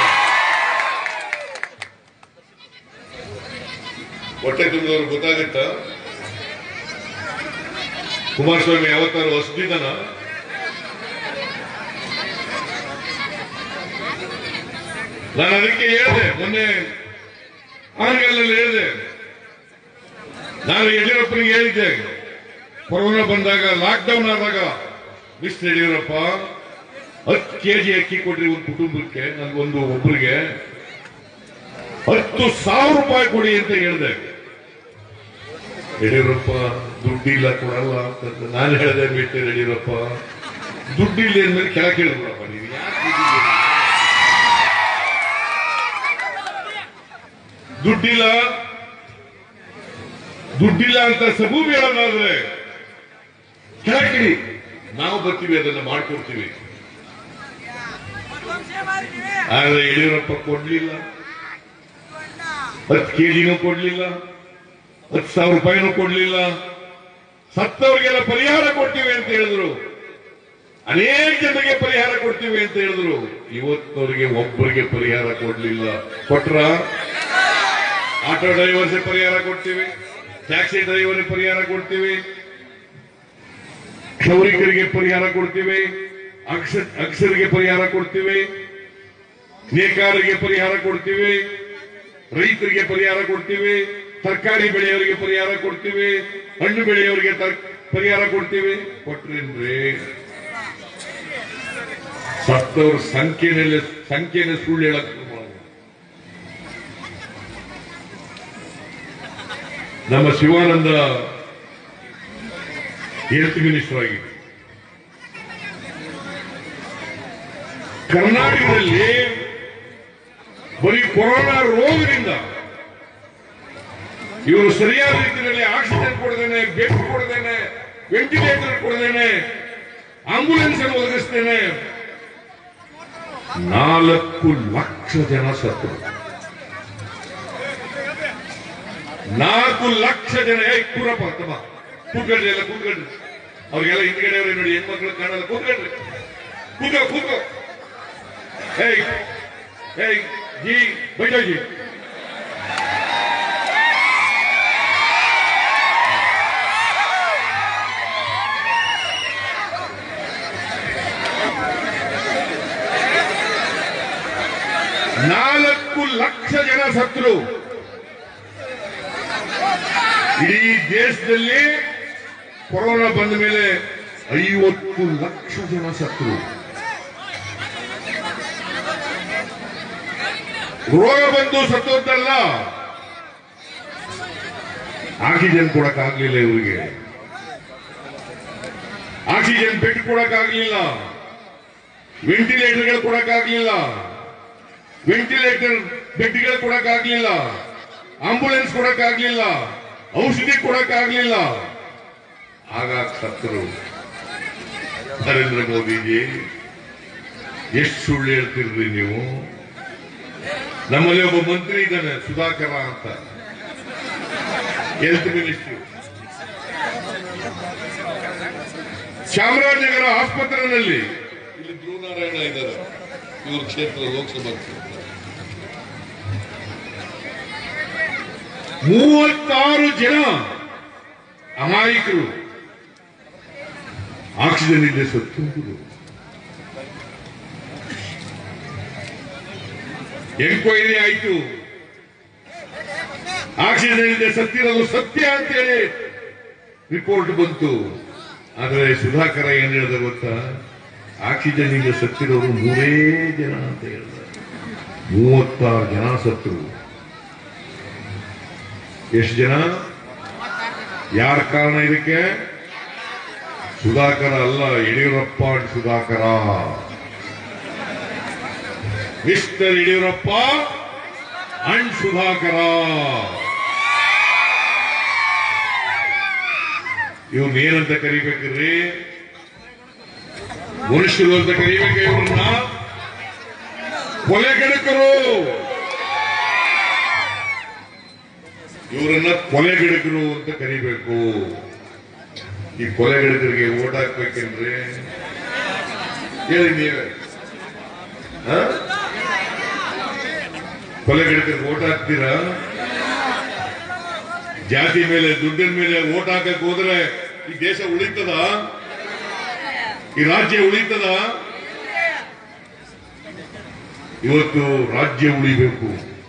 ಹೊಟ್ಟೆ ತುಂಬಿದವ್ರಿಗೆ ಗೊತ್ತಾಗುತ್ತ ಕುಮಾರಸ್ವಾಮಿ ಯಾವತ್ತಾರು ಹಸ್ದಿದ್ದಾನ ನಾನು ಅದಕ್ಕೆ ಹೇಳಿದೆ ಮೊನ್ನೆ ಆನಗಲ್ನಲ್ಲಿ ಹೇಳಿದೆ ನಾನು ಯಡಿಯೂರಪ್ಪನಿಗೆ ಹೇಳಿದ್ದೆ ಕೊರೋನಾ ಬಂದಾಗ ಲಾಕ್ಡೌನ್ ಆದಾಗ ಮಿಸ್ಟರ್ ಯಡಿಯೂರಪ್ಪ ಹತ್ತು ಕೆಜಿ ಅಕ್ಕಿ ಕೊಡ್ರಿ ಒಂದು ಕುಟುಂಬಕ್ಕೆ ನನ್ ಒಂದು ಒಬ್ಬರಿಗೆ ಹತ್ತು ಸಾವಿರ ರೂಪಾಯಿ ಕೊಡಿ ಅಂತ ಹೇಳಿದೆ ಯಡಿಯೂರಪ್ಪ ದುಡ್ಡಿಲ್ಲ ಕೊಡಲ್ಲ ಅಂತ ನಾನು ಹೇಳಿದೆ ಬಿಟ್ಟೆ ಯಡಿಯೂರಪ್ಪ ದುಡ್ಡಿಲ್ಲ ಅಂದ್ಮೇಲೆ ಕೆಳಗೆ ಕೇಳಿದ್ರಪ್ಪ ನೀವು ಯಾಕೆ ಹೀಗಿದ್ದೀರಿ? ದುಡ್ಡಿಲ್ಲ ದುಡ್ಡಿಲ್ಲ ಅಂತ ಸಬೂಬ್ ಹೇಳೋದಾದ್ರೆ ಕೆಳಗಿಡಿ ನಾವು ಬರ್ತೀವಿ ಅದನ್ನ ಮಾಡ್ಕೊಡ್ತೀವಿ ಆದ್ರೆ ಯಡಿಯೂರಪ್ಪ ಕೊಡ್ಲಿಲ್ಲ ಹತ್ತು ಕೆಜಿನೂ ಕೊಡ್ಲಿಲ್ಲ ಹತ್ತು ಸಾವಿರ ರೂಪಾಯಿನೂ ಕೊಡ್ಲಿಲ್ಲ ಸತ್ತವರಿಗೆಲ್ಲ ಪರಿಹಾರ ಕೊಡ್ತೀವಿ ಅಂತ ಹೇಳಿದ್ರು ಅನೇಕ ಜನರಿಗೆ ಪರಿಹಾರ ಕೊಡ್ತೀವಿ ಅಂತ ಹೇಳಿದ್ರು ಇವತ್ತವರಿಗೆ ಒಬ್ಬರಿಗೆ ಪರಿಹಾರ ಕೊಡ್ಲಿಲ್ಲ ಕೊಟ್ರ ಆಟೋ ಡ್ರೈವರ್ಗೆ ಪರಿಹಾರ ಕೊಡ್ತೀವಿ ಟ್ಯಾಕ್ಸಿ ಡ್ರೈವರ್ಗೆ ಪರಿಹಾರ ಕೊಡ್ತೀವಿ ಕ್ಷೌರಿಕರಿಗೆ ಪರಿಹಾರ ಕೊಡ್ತೀವಿ ಅಕ್ಷ ಅಕ್ಷರಿಗೆ ಪರಿಹಾರ ಕೊಡ್ತೀವಿ ನೇಕಾರರಿಗೆ ಪರಿಹಾರ ಕೊಡ್ತೀವಿ ರೈತರಿಗೆ ಪರಿಹಾರ ಕೊಡ್ತೀವಿ ತರಕಾರಿ ಬೆಳೆಯವರಿಗೆ ಪರಿಹಾರ ಕೊಡ್ತೀವಿ ಹಣ್ಣು ಬೆಳೆಯವರಿಗೆ ತರ್- ಪರಿಹಾರ ಕೊಡ್ತೀವಿ ಕೊಟ್ರೇನ್ರಿ ಸತ್ತವ್ರ ಸಂಖ್ಯೆನಲ್ಲಿ ಸಂಖ್ಯೆನ ಸುಳ್ಳು ಹೇಳಕ್ ಶುರು ಮಾಡಿದ್ರು. ನಮ್ಮ ಶಿವಾನಂದ ಹೆಲ್ತ್ ಮಿನಿಸ್ಟರ್ ಆಗಿತ್ತು ಕರ್ನಾಟಕದಲ್ಲಿ ಬರೀ ಕೊರೋನಾ ರೋಗದಿಂದ ಇವರು ಸರಿಯಾದ ರೀತಿಯಲ್ಲಿ ಆಕ್ಸಿಜನ್ ಕೊಡದೇನೆ ಬೆಡ್ ಕೊಡದೇನೆ ವೆಂಟಿಲೇಟರ್ ಕೊಡದೇನೆ ಆಂಬುಲೆನ್ಸ್ ಅನ್ನು ಒದಗಿಸ್ತೇನೆ ನಾಲ್ಕು ಲಕ್ಷ ಜನ ಸತ್ತರು ನಾಲ್ಕು ಲಕ್ಷ ಜನ ಏ ಕೂರಪ್ಪ ತಮ್ಮ ಕೂತ್ಕೊಳ್ರಿ ಎಲ್ಲ ಕೂತ್ಕೊಳ್ರಿ ಅವ್ರಿಗೆಲ್ಲ ಹಿಂದ್ಗಡೆ ಅವ್ರಿಗೆ ನೋಡಿ ಹೆಣ್ಮಕ್ಳು ಕಾಣಲ್ಲ ಕೂತ್ಕೊಳ್ರಿ ಕೂತ್ಕೋ ಕೂತ್ಕೋ ಹೇಯ್ ಹೇಯ್ ಜಿ ಬೈಟೋ ಜಿ ನಾಲ್ಕು ಲಕ್ಷ ಜನ ಸತ್ರು ಇಡೀ ದೇಶದಲ್ಲಿ ಕೊರೋನಾ ಬಂದ ಮೇಲೆ ಐವತ್ತು ಲಕ್ಷ ಜನ ಸತ್ರು ರೋಗ ಬಂದು ಸತ್ತೋದ್ದಲ್ಲ ಆಕ್ಸಿಜನ್ ಕೊಡಕ್ಕಾಗ್ಲಿಲ್ಲ ಇವರಿಗೆ ಆಕ್ಸಿಜನ್ ಬೆಡ್ ಕೊಡಕ್ಕಾಗ್ಲಿಲ್ಲ ವೆಂಟಿಲೇಟರ್ಗಳು ಕೊಡಕ್ಕಾಗ್ಲಿಲ್ಲ ವೆಂಟಿಲೇಟರ್ ಬೆಡ್ಗಳು ಕೊಡಕ್ಕಾಗ್ಲಿಲ್ಲ ಆಂಬುಲೆನ್ಸ್ ಕೊಡಕ್ಕಾಗ್ಲಿಲ್ಲ ಔಷಧಿ ಕೊಡಕ್ಕಾಗ್ಲಿಲ್ಲ ಆಗ ಸತ್ತರು ನರೇಂದ್ರ ಮೋದಿಜಿ ಎಷ್ಟು ಸುಳ್ಳು ಹೇಳ್ತಿರ್ರಿ ನೀವು ನಮ್ಮಲ್ಲಿ ಒಬ್ಬ ಮಂತ್ರಿ ಇದ್ದಾನೆ ಸುಧಾಕರ ಅಂತ ಹೆಲ್ತ್ ಮಿನಿಸ್ಟ್ರಿ ಚಾಮರಾಜನಗರ ಆಸ್ಪತ್ರೆಯಲ್ಲಿ ಇಲ್ಲಿ ಧ್ರುವನಾರಾಯಣ ಇದ್ದಾರೆ ಇವ್ರ ಕ್ಷೇತ್ರ ಲೋಕಸಭಾ ಕ್ಷೇತ್ರ ಮೂವತ್ತಾರು ಜನ ಅಮಾಯಕರು ಆಕ್ಸಿಜನ್ ಇಲ್ಲದೆ ಸತ್ತು ಎಂಕ್ವೈರಿ ಆಯ್ತು ಆಕ್ಸಿಜನ್ ಇಲ್ಲದೆ ಸತ್ತಿರೋದು ಸತ್ಯ ಅಂತೇಳಿ ರಿಪೋರ್ಟ್ ಬಂತು ಆದ್ರೆ ಸುಧಾಕರ ಏನ್ ಹೇಳಿದ ಗೊತ್ತಾ ಆಕ್ಸಿಜನ್ ಇಂದ ಸತ್ತಿರೋರು ಮೂರೇ ಜನ ಅಂತ ಹೇಳಿದ ಮೂವತ್ತಾರು ಜನ ಸತ್ತರು ಎಷ್ಟು ಜನ ಯಾರ ಕಾರಣ ಇದಕ್ಕೆ ಸುಧಾಕರ ಅಲ್ಲ Yediyurappa and Sudhakara mister Yediyurappa and Sudhakara ಇವ್ನ ಏನಂತ ಕರಿಬೇಕ್ರಿ ಮನುಷ್ಯರು ಅಂತ ಕರಿಬೇಕು ಇವ್ರನ್ನ ಕೊಲೆಗಡಕರು ಇವರನ್ನ ಕೊಲೆಗಡಕರು ಅಂತ ಕರಿಬೇಕು ಈ ಕೊಲೆಗಡಕರಿಗೆ ಓಟ್ ಹಾಕ್ಬೇಕೇನ್ರಿ ಹೇಳಿ ನೀವೇ ಹ? ಕೊಲೆಗಡಕರಿಗೆ ಓಟ್ ಹಾಕ್ತೀರಾ ಜಾತಿ ಮೇಲೆ ದುಡ್ಡಿನ ಮೇಲೆ ಓಟ್ ಹಾಕಕ್ ಹೋದ್ರೆ ಈ ದೇಶ ಉಳಿತದ ಈ ರಾಜ್ಯ ಉಳಿತದ ಇವತ್ತು ರಾಜ್ಯ ಉಳಿಬೇಕು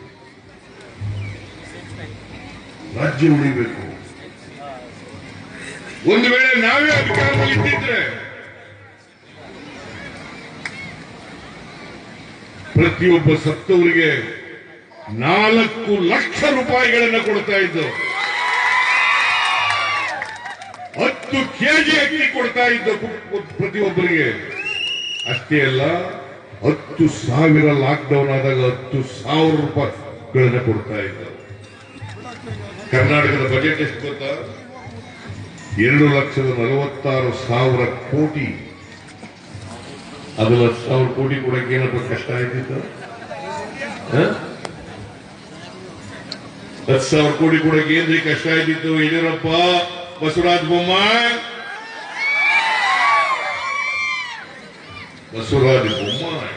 ರಾಜ್ಯ ಉಳಿಬೇಕು ಒಂದು ವೇಳೆ ನಾವೇ ಅಧಿಕಾರದಲ್ಲಿ ಇದ್ದಿದ್ರೆ ಪ್ರತಿಯೊಬ್ಬ ಸತ್ತವರಿಗೆ ನಾಲ್ಕು ಲಕ್ಷ ರೂಪಾಯಿಗಳನ್ನ ಕೊಡ್ತಾ ಇದ್ದು ಹತ್ತು ಕೆಜಿ ಅಕ್ಕಿ ಕೊಡ್ತಾ ಇದ್ದು ಕು- ಪ್ರತಿಯೊಬ್ಬರಿಗೆ ಅಷ್ಟೇ ಅಲ್ಲ ಹತ್ತು ಸಾವಿರ ಲಾಕ್ಡೌನ್ ಆದಾಗ ಹತ್ತು ಸಾವಿರ ರೂಪಾಯಿಗಳನ್ನ ಕೊಡ್ತಾ ಇದ್ದ ಕರ್ನಾಟಕದ ಬಜೆಟ್ ಎಷ್ಟು ಗೊತ್ತಾ ಎರಡು ಲಕ್ಷದ ನಲವತ್ತಾರು ಸಾವಿರ ಕೋಟಿ ಅದು ಹತ್ತು ಸಾವಿರ ಕೋಟಿ ಕೊಡಕ್ಕೆ ಏನಪ್ಪ ಕಷ್ಟ ಆಯ್ತಿತ್ತು ಹ? ಹತ್ತು ಸಾವಿರ ಕೋಟಿ ಕೊಡಕ್ಕೆ ಏನ್ರಿ ಕಷ್ಟ ಆಯ್ತಿತ್ತು ಯಡಿಯೂರಪ್ಪ ಬಸವರಾಜ ಬೊಮ್ಮಾಯಿ ಬಸವರಾಜ ಬೊಮ್ಮಾಯಿ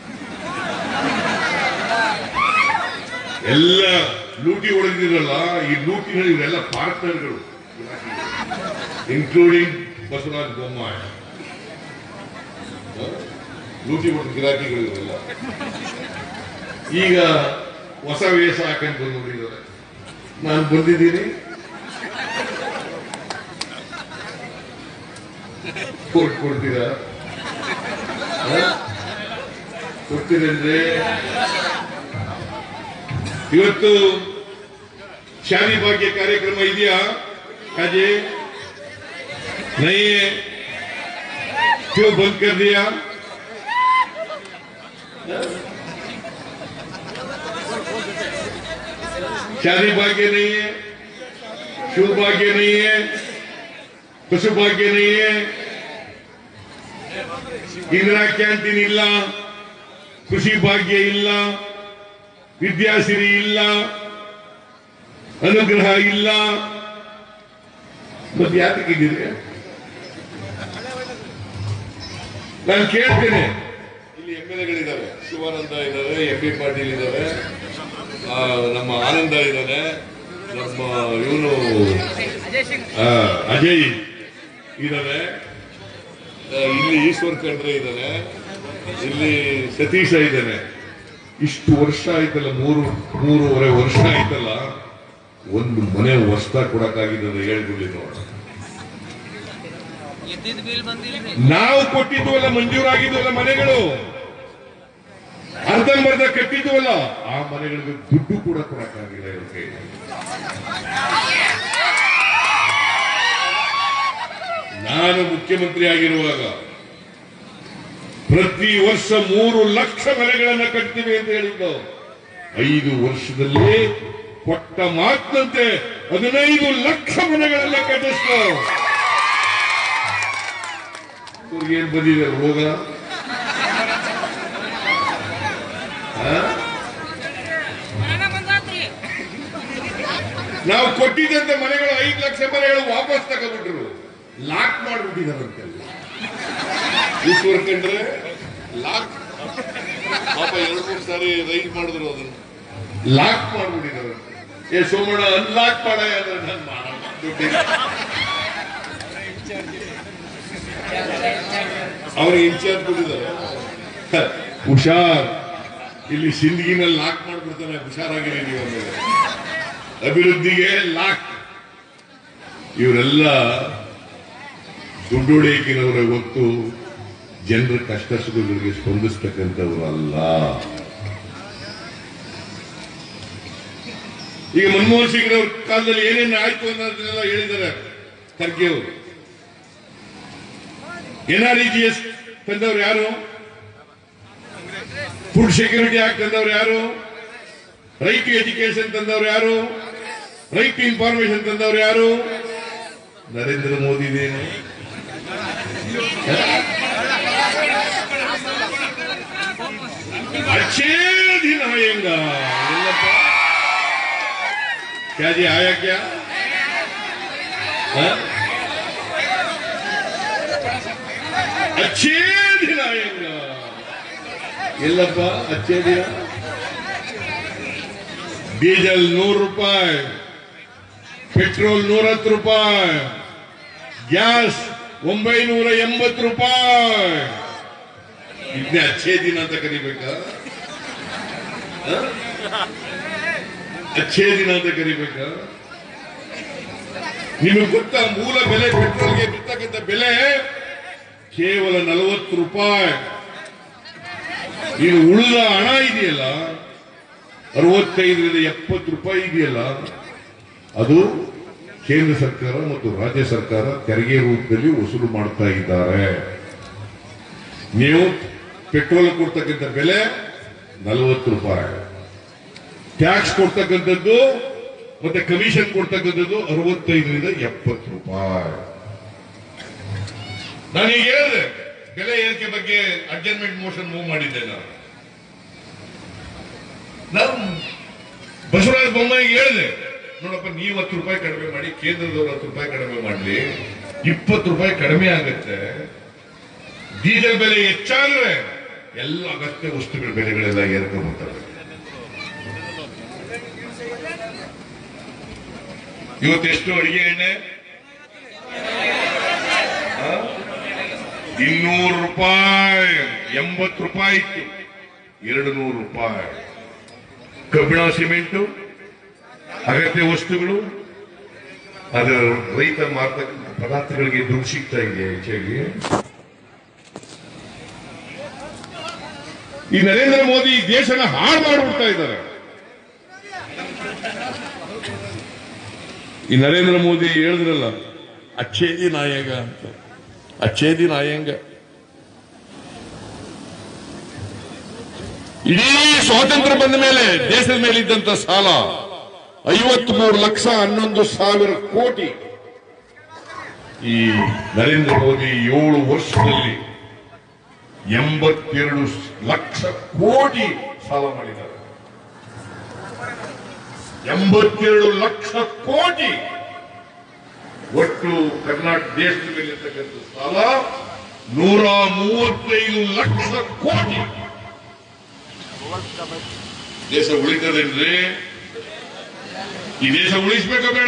ಎಲ್ಲ ಲೂಟಿ ಹೊಡೆದಿರಲ್ಲ ಈ ಲೂಟಿನಲ್ಲಿ ಇವರೆಲ್ಲ ಪಾರ್ಟ್ನರ್ಗಳು ಇನ್ಕ್ಲೂಡಿಂಗ್ ಬಸವರಾಜ ಬೊಮ್ಮಾಯಿ ಹ? ಲೂಟಿ ಹೊಡೆದ ಗಿರಾಕಿಗಳು ಇವರೆಲ್ಲ ಈಗ ಹೊಸ ವೇಷ ಹಾಕೊಂಡು ಬಂದ್ಬಿಟ್ಟಿದ್ದಾರೆ ನಾನು ಬಂದಿದ್ದೀನಿ ಕೊಟ್ ಕೊಡ್ತೀರಾ ಹ? ಕೊಡ್ತೀರಂದ್ರೆ ಇವತ್ತು ಶಾದಿ ಭಾಗ್ಯ ಕಾರ್ಯಕ್ರಮ ಇದೆಯಾ ಕಾಜೆ नहीं है क्यों बंद कर दिया शादी भाग्य नहीं है शिव भाग्य नहीं है ಪಶು ಭಾಗ್ಯ नहीं है ಇಂದಿರಾ ಕ್ಯಾಂಟೀನ್ ಇಲ್ಲ ಕೃಷಿ ಭಾಗ್ಯ ಇಲ್ಲ ವಿದ್ಯಾಸಿರಿ ಇಲ್ಲ ಅನುಗ್ರಹ ಇಲ್ಲ ಮತ್ತೆ ಯಾತಕ್ಕಿದ್ದೀರಿ ನಾನು ಕೇಳ್ತೇನೆ ಇಲ್ಲಿ ಎಂ ಎಲ್ ಎಗಳಿದ್ದಾರೆ ಶಿವಾನಂದ ಇದ್ದಾರೆ ಎಂ ಬಿ ಪಾಟೀಲ್ ಇದ್ದಾರೆ ಆ, ನಮ್ಮ ಆನಂದ ಇದ್ದಾರೆ ನಮ್ಮ ಇವನು ಅಜಯ್ ಇದ್ದಾರೆ ಆ, ಇಲ್ಲಿ ಈಶ್ವರ್ ಖಂಡ್ರೆ ಇದ್ದಾನೆ ಇಲ್ಲಿ ಸತೀಶ ಇದ್ದಾನೆ ಇಷ್ಟು ವರ್ಷ ಆಯ್ತಲ್ಲ ಮೂರು ಮೂರುವರೆ ವರ್ಷ ಆಯ್ತಲ್ಲ ಒಂದು ಮನೆ ಹೊಸ್ತಾ ಕೊಡಕ್ಕಾಗಿದ್ದ ಹೇಳ್ಬಿಡಿ ನೋಡ ಎದ್ದಿದ್ ಬಿಲ್ ಬಂದಿಲ್ರಿ ನಾವು ಕೊಟ್ಟಿದ್ವಲ್ಲ ಮಂಜೂರಾಗಿದ್ವಲ್ಲ ಮನೆಗಳು ಅರ್ಧಂಬರ್ಧ ಕಟ್ಟಿದ್ವಲ್ಲ ಆ ಮನೆಗಳಿಗೆ ದುಡ್ಡು ಕೂಡ ಕೊಡಕ್ಕಾಗಿಲ್ಲ ಇವ್ರ ಕೈಲಿ ನಾನು ಮುಖ್ಯಮಂತ್ರಿ ಆಗಿರುವಾಗ ಪ್ರತಿ ವರ್ಷ ಮೂರು ಲಕ್ಷ ಮನೆಗಳನ್ನ ಕಟ್ತೀವಿ ಅಂತ ಹೇಳಿದ್ದು ಐದು ವರ್ಷದಲ್ಲಿ ಕೊಟ್ಟ ಮಾತಿನಂತೆ ಹದಿನೈದು ಲಕ್ಷ ಮನೆಗಳನ್ನ ಕಟ್ಟಿಸ್ತು ಏನ್ ಬಂದಿದೆ ರೋಗ ಆ? ನಾವು ಕೊಟ್ಟಿದ್ದಂತ ಮನೆಗಳು ಐದು ಲಕ್ಷ ಮನೆಗಳು ವಾಪಸ್ ತಗೊಂಡ್ಬಿಟ್ರು ಲಾಕ್ ಮಾಡ್ಬಿಟ್ಟಿದಾರಂತೆ ಈಶ್ವರ್ ಕಂಡ್ರೆ ಲಾಕ್ ಪಾಪ ಎರಡು ಮೂರು ಸಾರಿ ರೈಡ್ ಮಾಡಿದ್ರು ಅದನ್ನು ಲಾಕ್ ಮಾಡ್ಬಿಟ್ಟಿದ್ದಾರೆ ಏ ಸೋಮಣ್ಣ ಅನ್ಲಾಕ್ ಮಾಡ ಅಂದ್ರೆ ನಾನು ಮಾಡಲ್ಲ ದುಡ್ಡಿಲ್ಲ. ಅವ್ರಿಗೆ ಇನ್ಚಾರ್ಜ್ ಕೊಟ್ಟಿದ್ದಾರೆ ಹ, ಹುಷಾರ್ ಇಲ್ಲಿ ಸಿಂದಗಿನಲ್ಲಿ ಲಾಕ್ ಮಾಡ್ಬಿಡ್ತಾನೆ ಹುಷಾರಾಗಿರಿ ನೀವು ಅಂದ್ರೆ ಅಭಿವೃದ್ಧಿಗೆ ಲಾಕ್ ಇವರೆಲ್ಲ ದುಡ್ಡೊಡೆಯಕಿನವರ ಗೊತ್ತು ಜನರ ಕಷ್ಟ ಸುಖಗಳಿಗೆ ಸ್ಪಂದಿಸ್ತಕ್ಕಂಥವ್ರು ಅಲ್ಲ ಈಗ ಮನಮೋಹನ್ ಸಿಂಗ್ ಅವ್ರ ಕಾಲದಲ್ಲಿ ಏನೇನು ಆಯ್ತು ಅನ್ನೋದನ್ನೆಲ್ಲ ಹೇಳಿದ್ದಾರೆ ಖರ್ಗೆ ಅವರು ಎನ್ಆರ್ಇಜಿಎಸ್ ತಂದವ್ರು ಯಾರು ಫುಡ್ ಸೆಕ್ಯೂರಿಟಿ ಆಕ್ಟ್ ತಂದವ್ರು ಯಾರು ರೈಟ್ ಟು ಎಜುಕೇಶನ್ ತಂದವ್ರು ಯಾರು ರೈಟ್ ಟು ಇನ್ಫಾರ್ಮೇಶನ್ ತಂದವ್ರು ಯಾರು ನರೇಂದ್ರ ಮೋದಿದೇನು अच्छे दिन आएगा क्या जी आया क्या हाँ? अच्छे दिन आएगा ಎಲ್ಲಪ್ಪ ಅಚ್ಚೇ ದಿನ ಡೀಸೆಲ್ ನೂರು ರೂಪಾಯಿ ಪೆಟ್ರೋಲ್ ನೂರತ್ತು ರೂಪಾಯಿ ಗ್ಯಾಸ್ ಒಂಬೈನೂರ ಎಂಬತ್ತು ರೂಪಾಯಿ ಇದನ್ನೇ ಅಚ್ಚೇ ದಿನ ಅಂತ ಕರಿಬೇಕಾ ಹ? ಅಚ್ಚೇ ದಿನ ಅಂತ ಕರಿಬೇಕಾ ನಿಮಗೆ ಗೊತ್ತಾ ಮೂಲ ಬೆಲೆ ಪೆಟ್ರೋಲ್ಗೆ ಬಿರ್ತಕ್ಕಂಥ ಬೆಲೆ ಕೇವಲ ನಲವತ್ತು ರೂಪಾಯಿ ಈಗ ಉಳಿದ ಹಣ ಇದೆಯಲ್ಲ ಅರವತ್ತೈದರಿಂದ ಎಪ್ಪತ್ತು ರೂಪಾಯಿ ಇದೆಯಲ್ಲ ಅದು ಕೇಂದ್ರ ಸರ್ಕಾರ ಮತ್ತು ರಾಜ್ಯ ಸರ್ಕಾರ ತೆರಿಗೆ ರೂಪದಲ್ಲಿ ವಸೂಲು ಮಾಡ್ತಾ ಇದ್ದಾರೆ ನೀವು ಪೆಟ್ರೋಲ್ ಕೊಡ್ತಕ್ಕಂಥ ಬೆಲೆ ನಲವತ್ತು ರೂಪಾಯಿ ಟ್ಯಾಕ್ಸ್ ಕೊಡ್ತಕ್ಕಂಥದ್ದು ಮತ್ತೆ ಕಮಿಷನ್ ಕೊಡ್ತಕ್ಕಂಥದ್ದು ಅರವತ್ತೈದರಿಂದ ಎಪ್ಪತ್ತು ರೂಪಾಯಿ ನಾನು ಈಗ ಹೇಳಿದೆ ಬೆಲೆ ಏರಿಕೆ ಬಗ್ಗೆ ಅಡ್ಜಸ್ಟ್ಮೆಂಟ್ ಮೋಷನ್ ಮೂವ್ ಮಾಡಿದ್ದೆ ನಾನು ನಾನು ಬಸವರಾಜ ಬೊಮ್ಮಾಯಿಗೆ ಹೇಳಿದೆ ನೋಡಪ್ಪ ನೀವು ಹತ್ತು ರೂಪಾಯಿ ಕಡಿಮೆ ಮಾಡಿ ಕೇಂದ್ರದವರು ಹತ್ತು ರೂಪಾಯಿ ಕಡಿಮೆ ಮಾಡಲಿ ಇಪ್ಪತ್ತು ರೂಪಾಯಿ ಕಡಿಮೆ ಆಗುತ್ತೆ ಡೀಸೆಲ್ ಬೆಲೆ ಹೆಚ್ಚಾದ್ರೆ ಎಲ್ಲ ಅಗತ್ಯ ವಸ್ತುಗಳ ಬೆಲೆಗಳೆಲ್ಲ ಏರ್ಕೊಂಡು ಹೋಗ್ತವೆ ಇವತ್ತೆಷ್ಟು ಅಡಿಗೆ ಎಣ್ಣೆ ಆ? ಇನ್ನೂರು ರೂಪಾಯಿ ಎಂಬತ್ತು ರೂಪಾಯಿ ಇತ್ತು ಎರಡು ನೂರು ರೂಪಾಯಿ ಕಬ್ಬಿಣ ಸಿಮೆಂಟು ಅಗತ್ಯ ವಸ್ತುಗಳು ಅದರ ರೈತ ಮಾರ್ತಕ್ಕಂಥ ಪದಾರ್ಥಗಳಿಗೆ ದುಡ್ಡು ಸಿಗ್ತಾ ಇದೆಯಾ ಹೆಚ್ಚಾಗಿ ಈ ನರೇಂದ್ರ ಮೋದಿ ಈ ದೇಶನ ಹಾಳು ಮಾಡಿಬಿಡ್ತಾ ಇದ್ದಾರೆ ಈ ನರೇಂದ್ರ ಮೋದಿ ಹೇಳಿದ್ರಲ್ಲ ಅಚ್ಚೇದಿ ನಾಯಕ ಅಂತ ಅಚ್ಚೇದಿ ನಾಯಂಗ ಇಡೀ ಸ್ವಾತಂತ್ರ್ಯ ಬಂದ ಮೇಲೆ ದೇಶದ ಮೇಲೆ ಇದ್ದಂತ ಸಾಲ ಐವತ್ತ್ ಮೂರು ಲಕ್ಷ ಹನ್ನೊಂದು ಸಾವಿರ ಕೋಟಿ ಈ ನರೇಂದ್ರ ಮೋದಿ ಏಳು ವರ್ಷದಲ್ಲಿ ಎಂಬತ್ತೆರಡು ಲಕ್ಷ ಕೋಟಿ ಸಾಲ ಮಾಡಿದ್ದಾರೆ ಎಂಬತ್ತೆರಡು ಲಕ್ಷ ಕೋಟಿ ಒಟ್ಟು ಕರ್ನಾಟಕ ದೇಶದ ಮೇಲೆ ಇರ್ತಕ್ಕಂಥ ಸಾಲ ನೂರ ಮೂವತ್ತೈದು ಲಕ್ಷ ಕೋಟಿ ದೇಶ ಉಳಿತದೇನ್ರಿ ಈ ದೇಶ ಉಳಿಸ್ಬೇಕಾ ಬೇಡ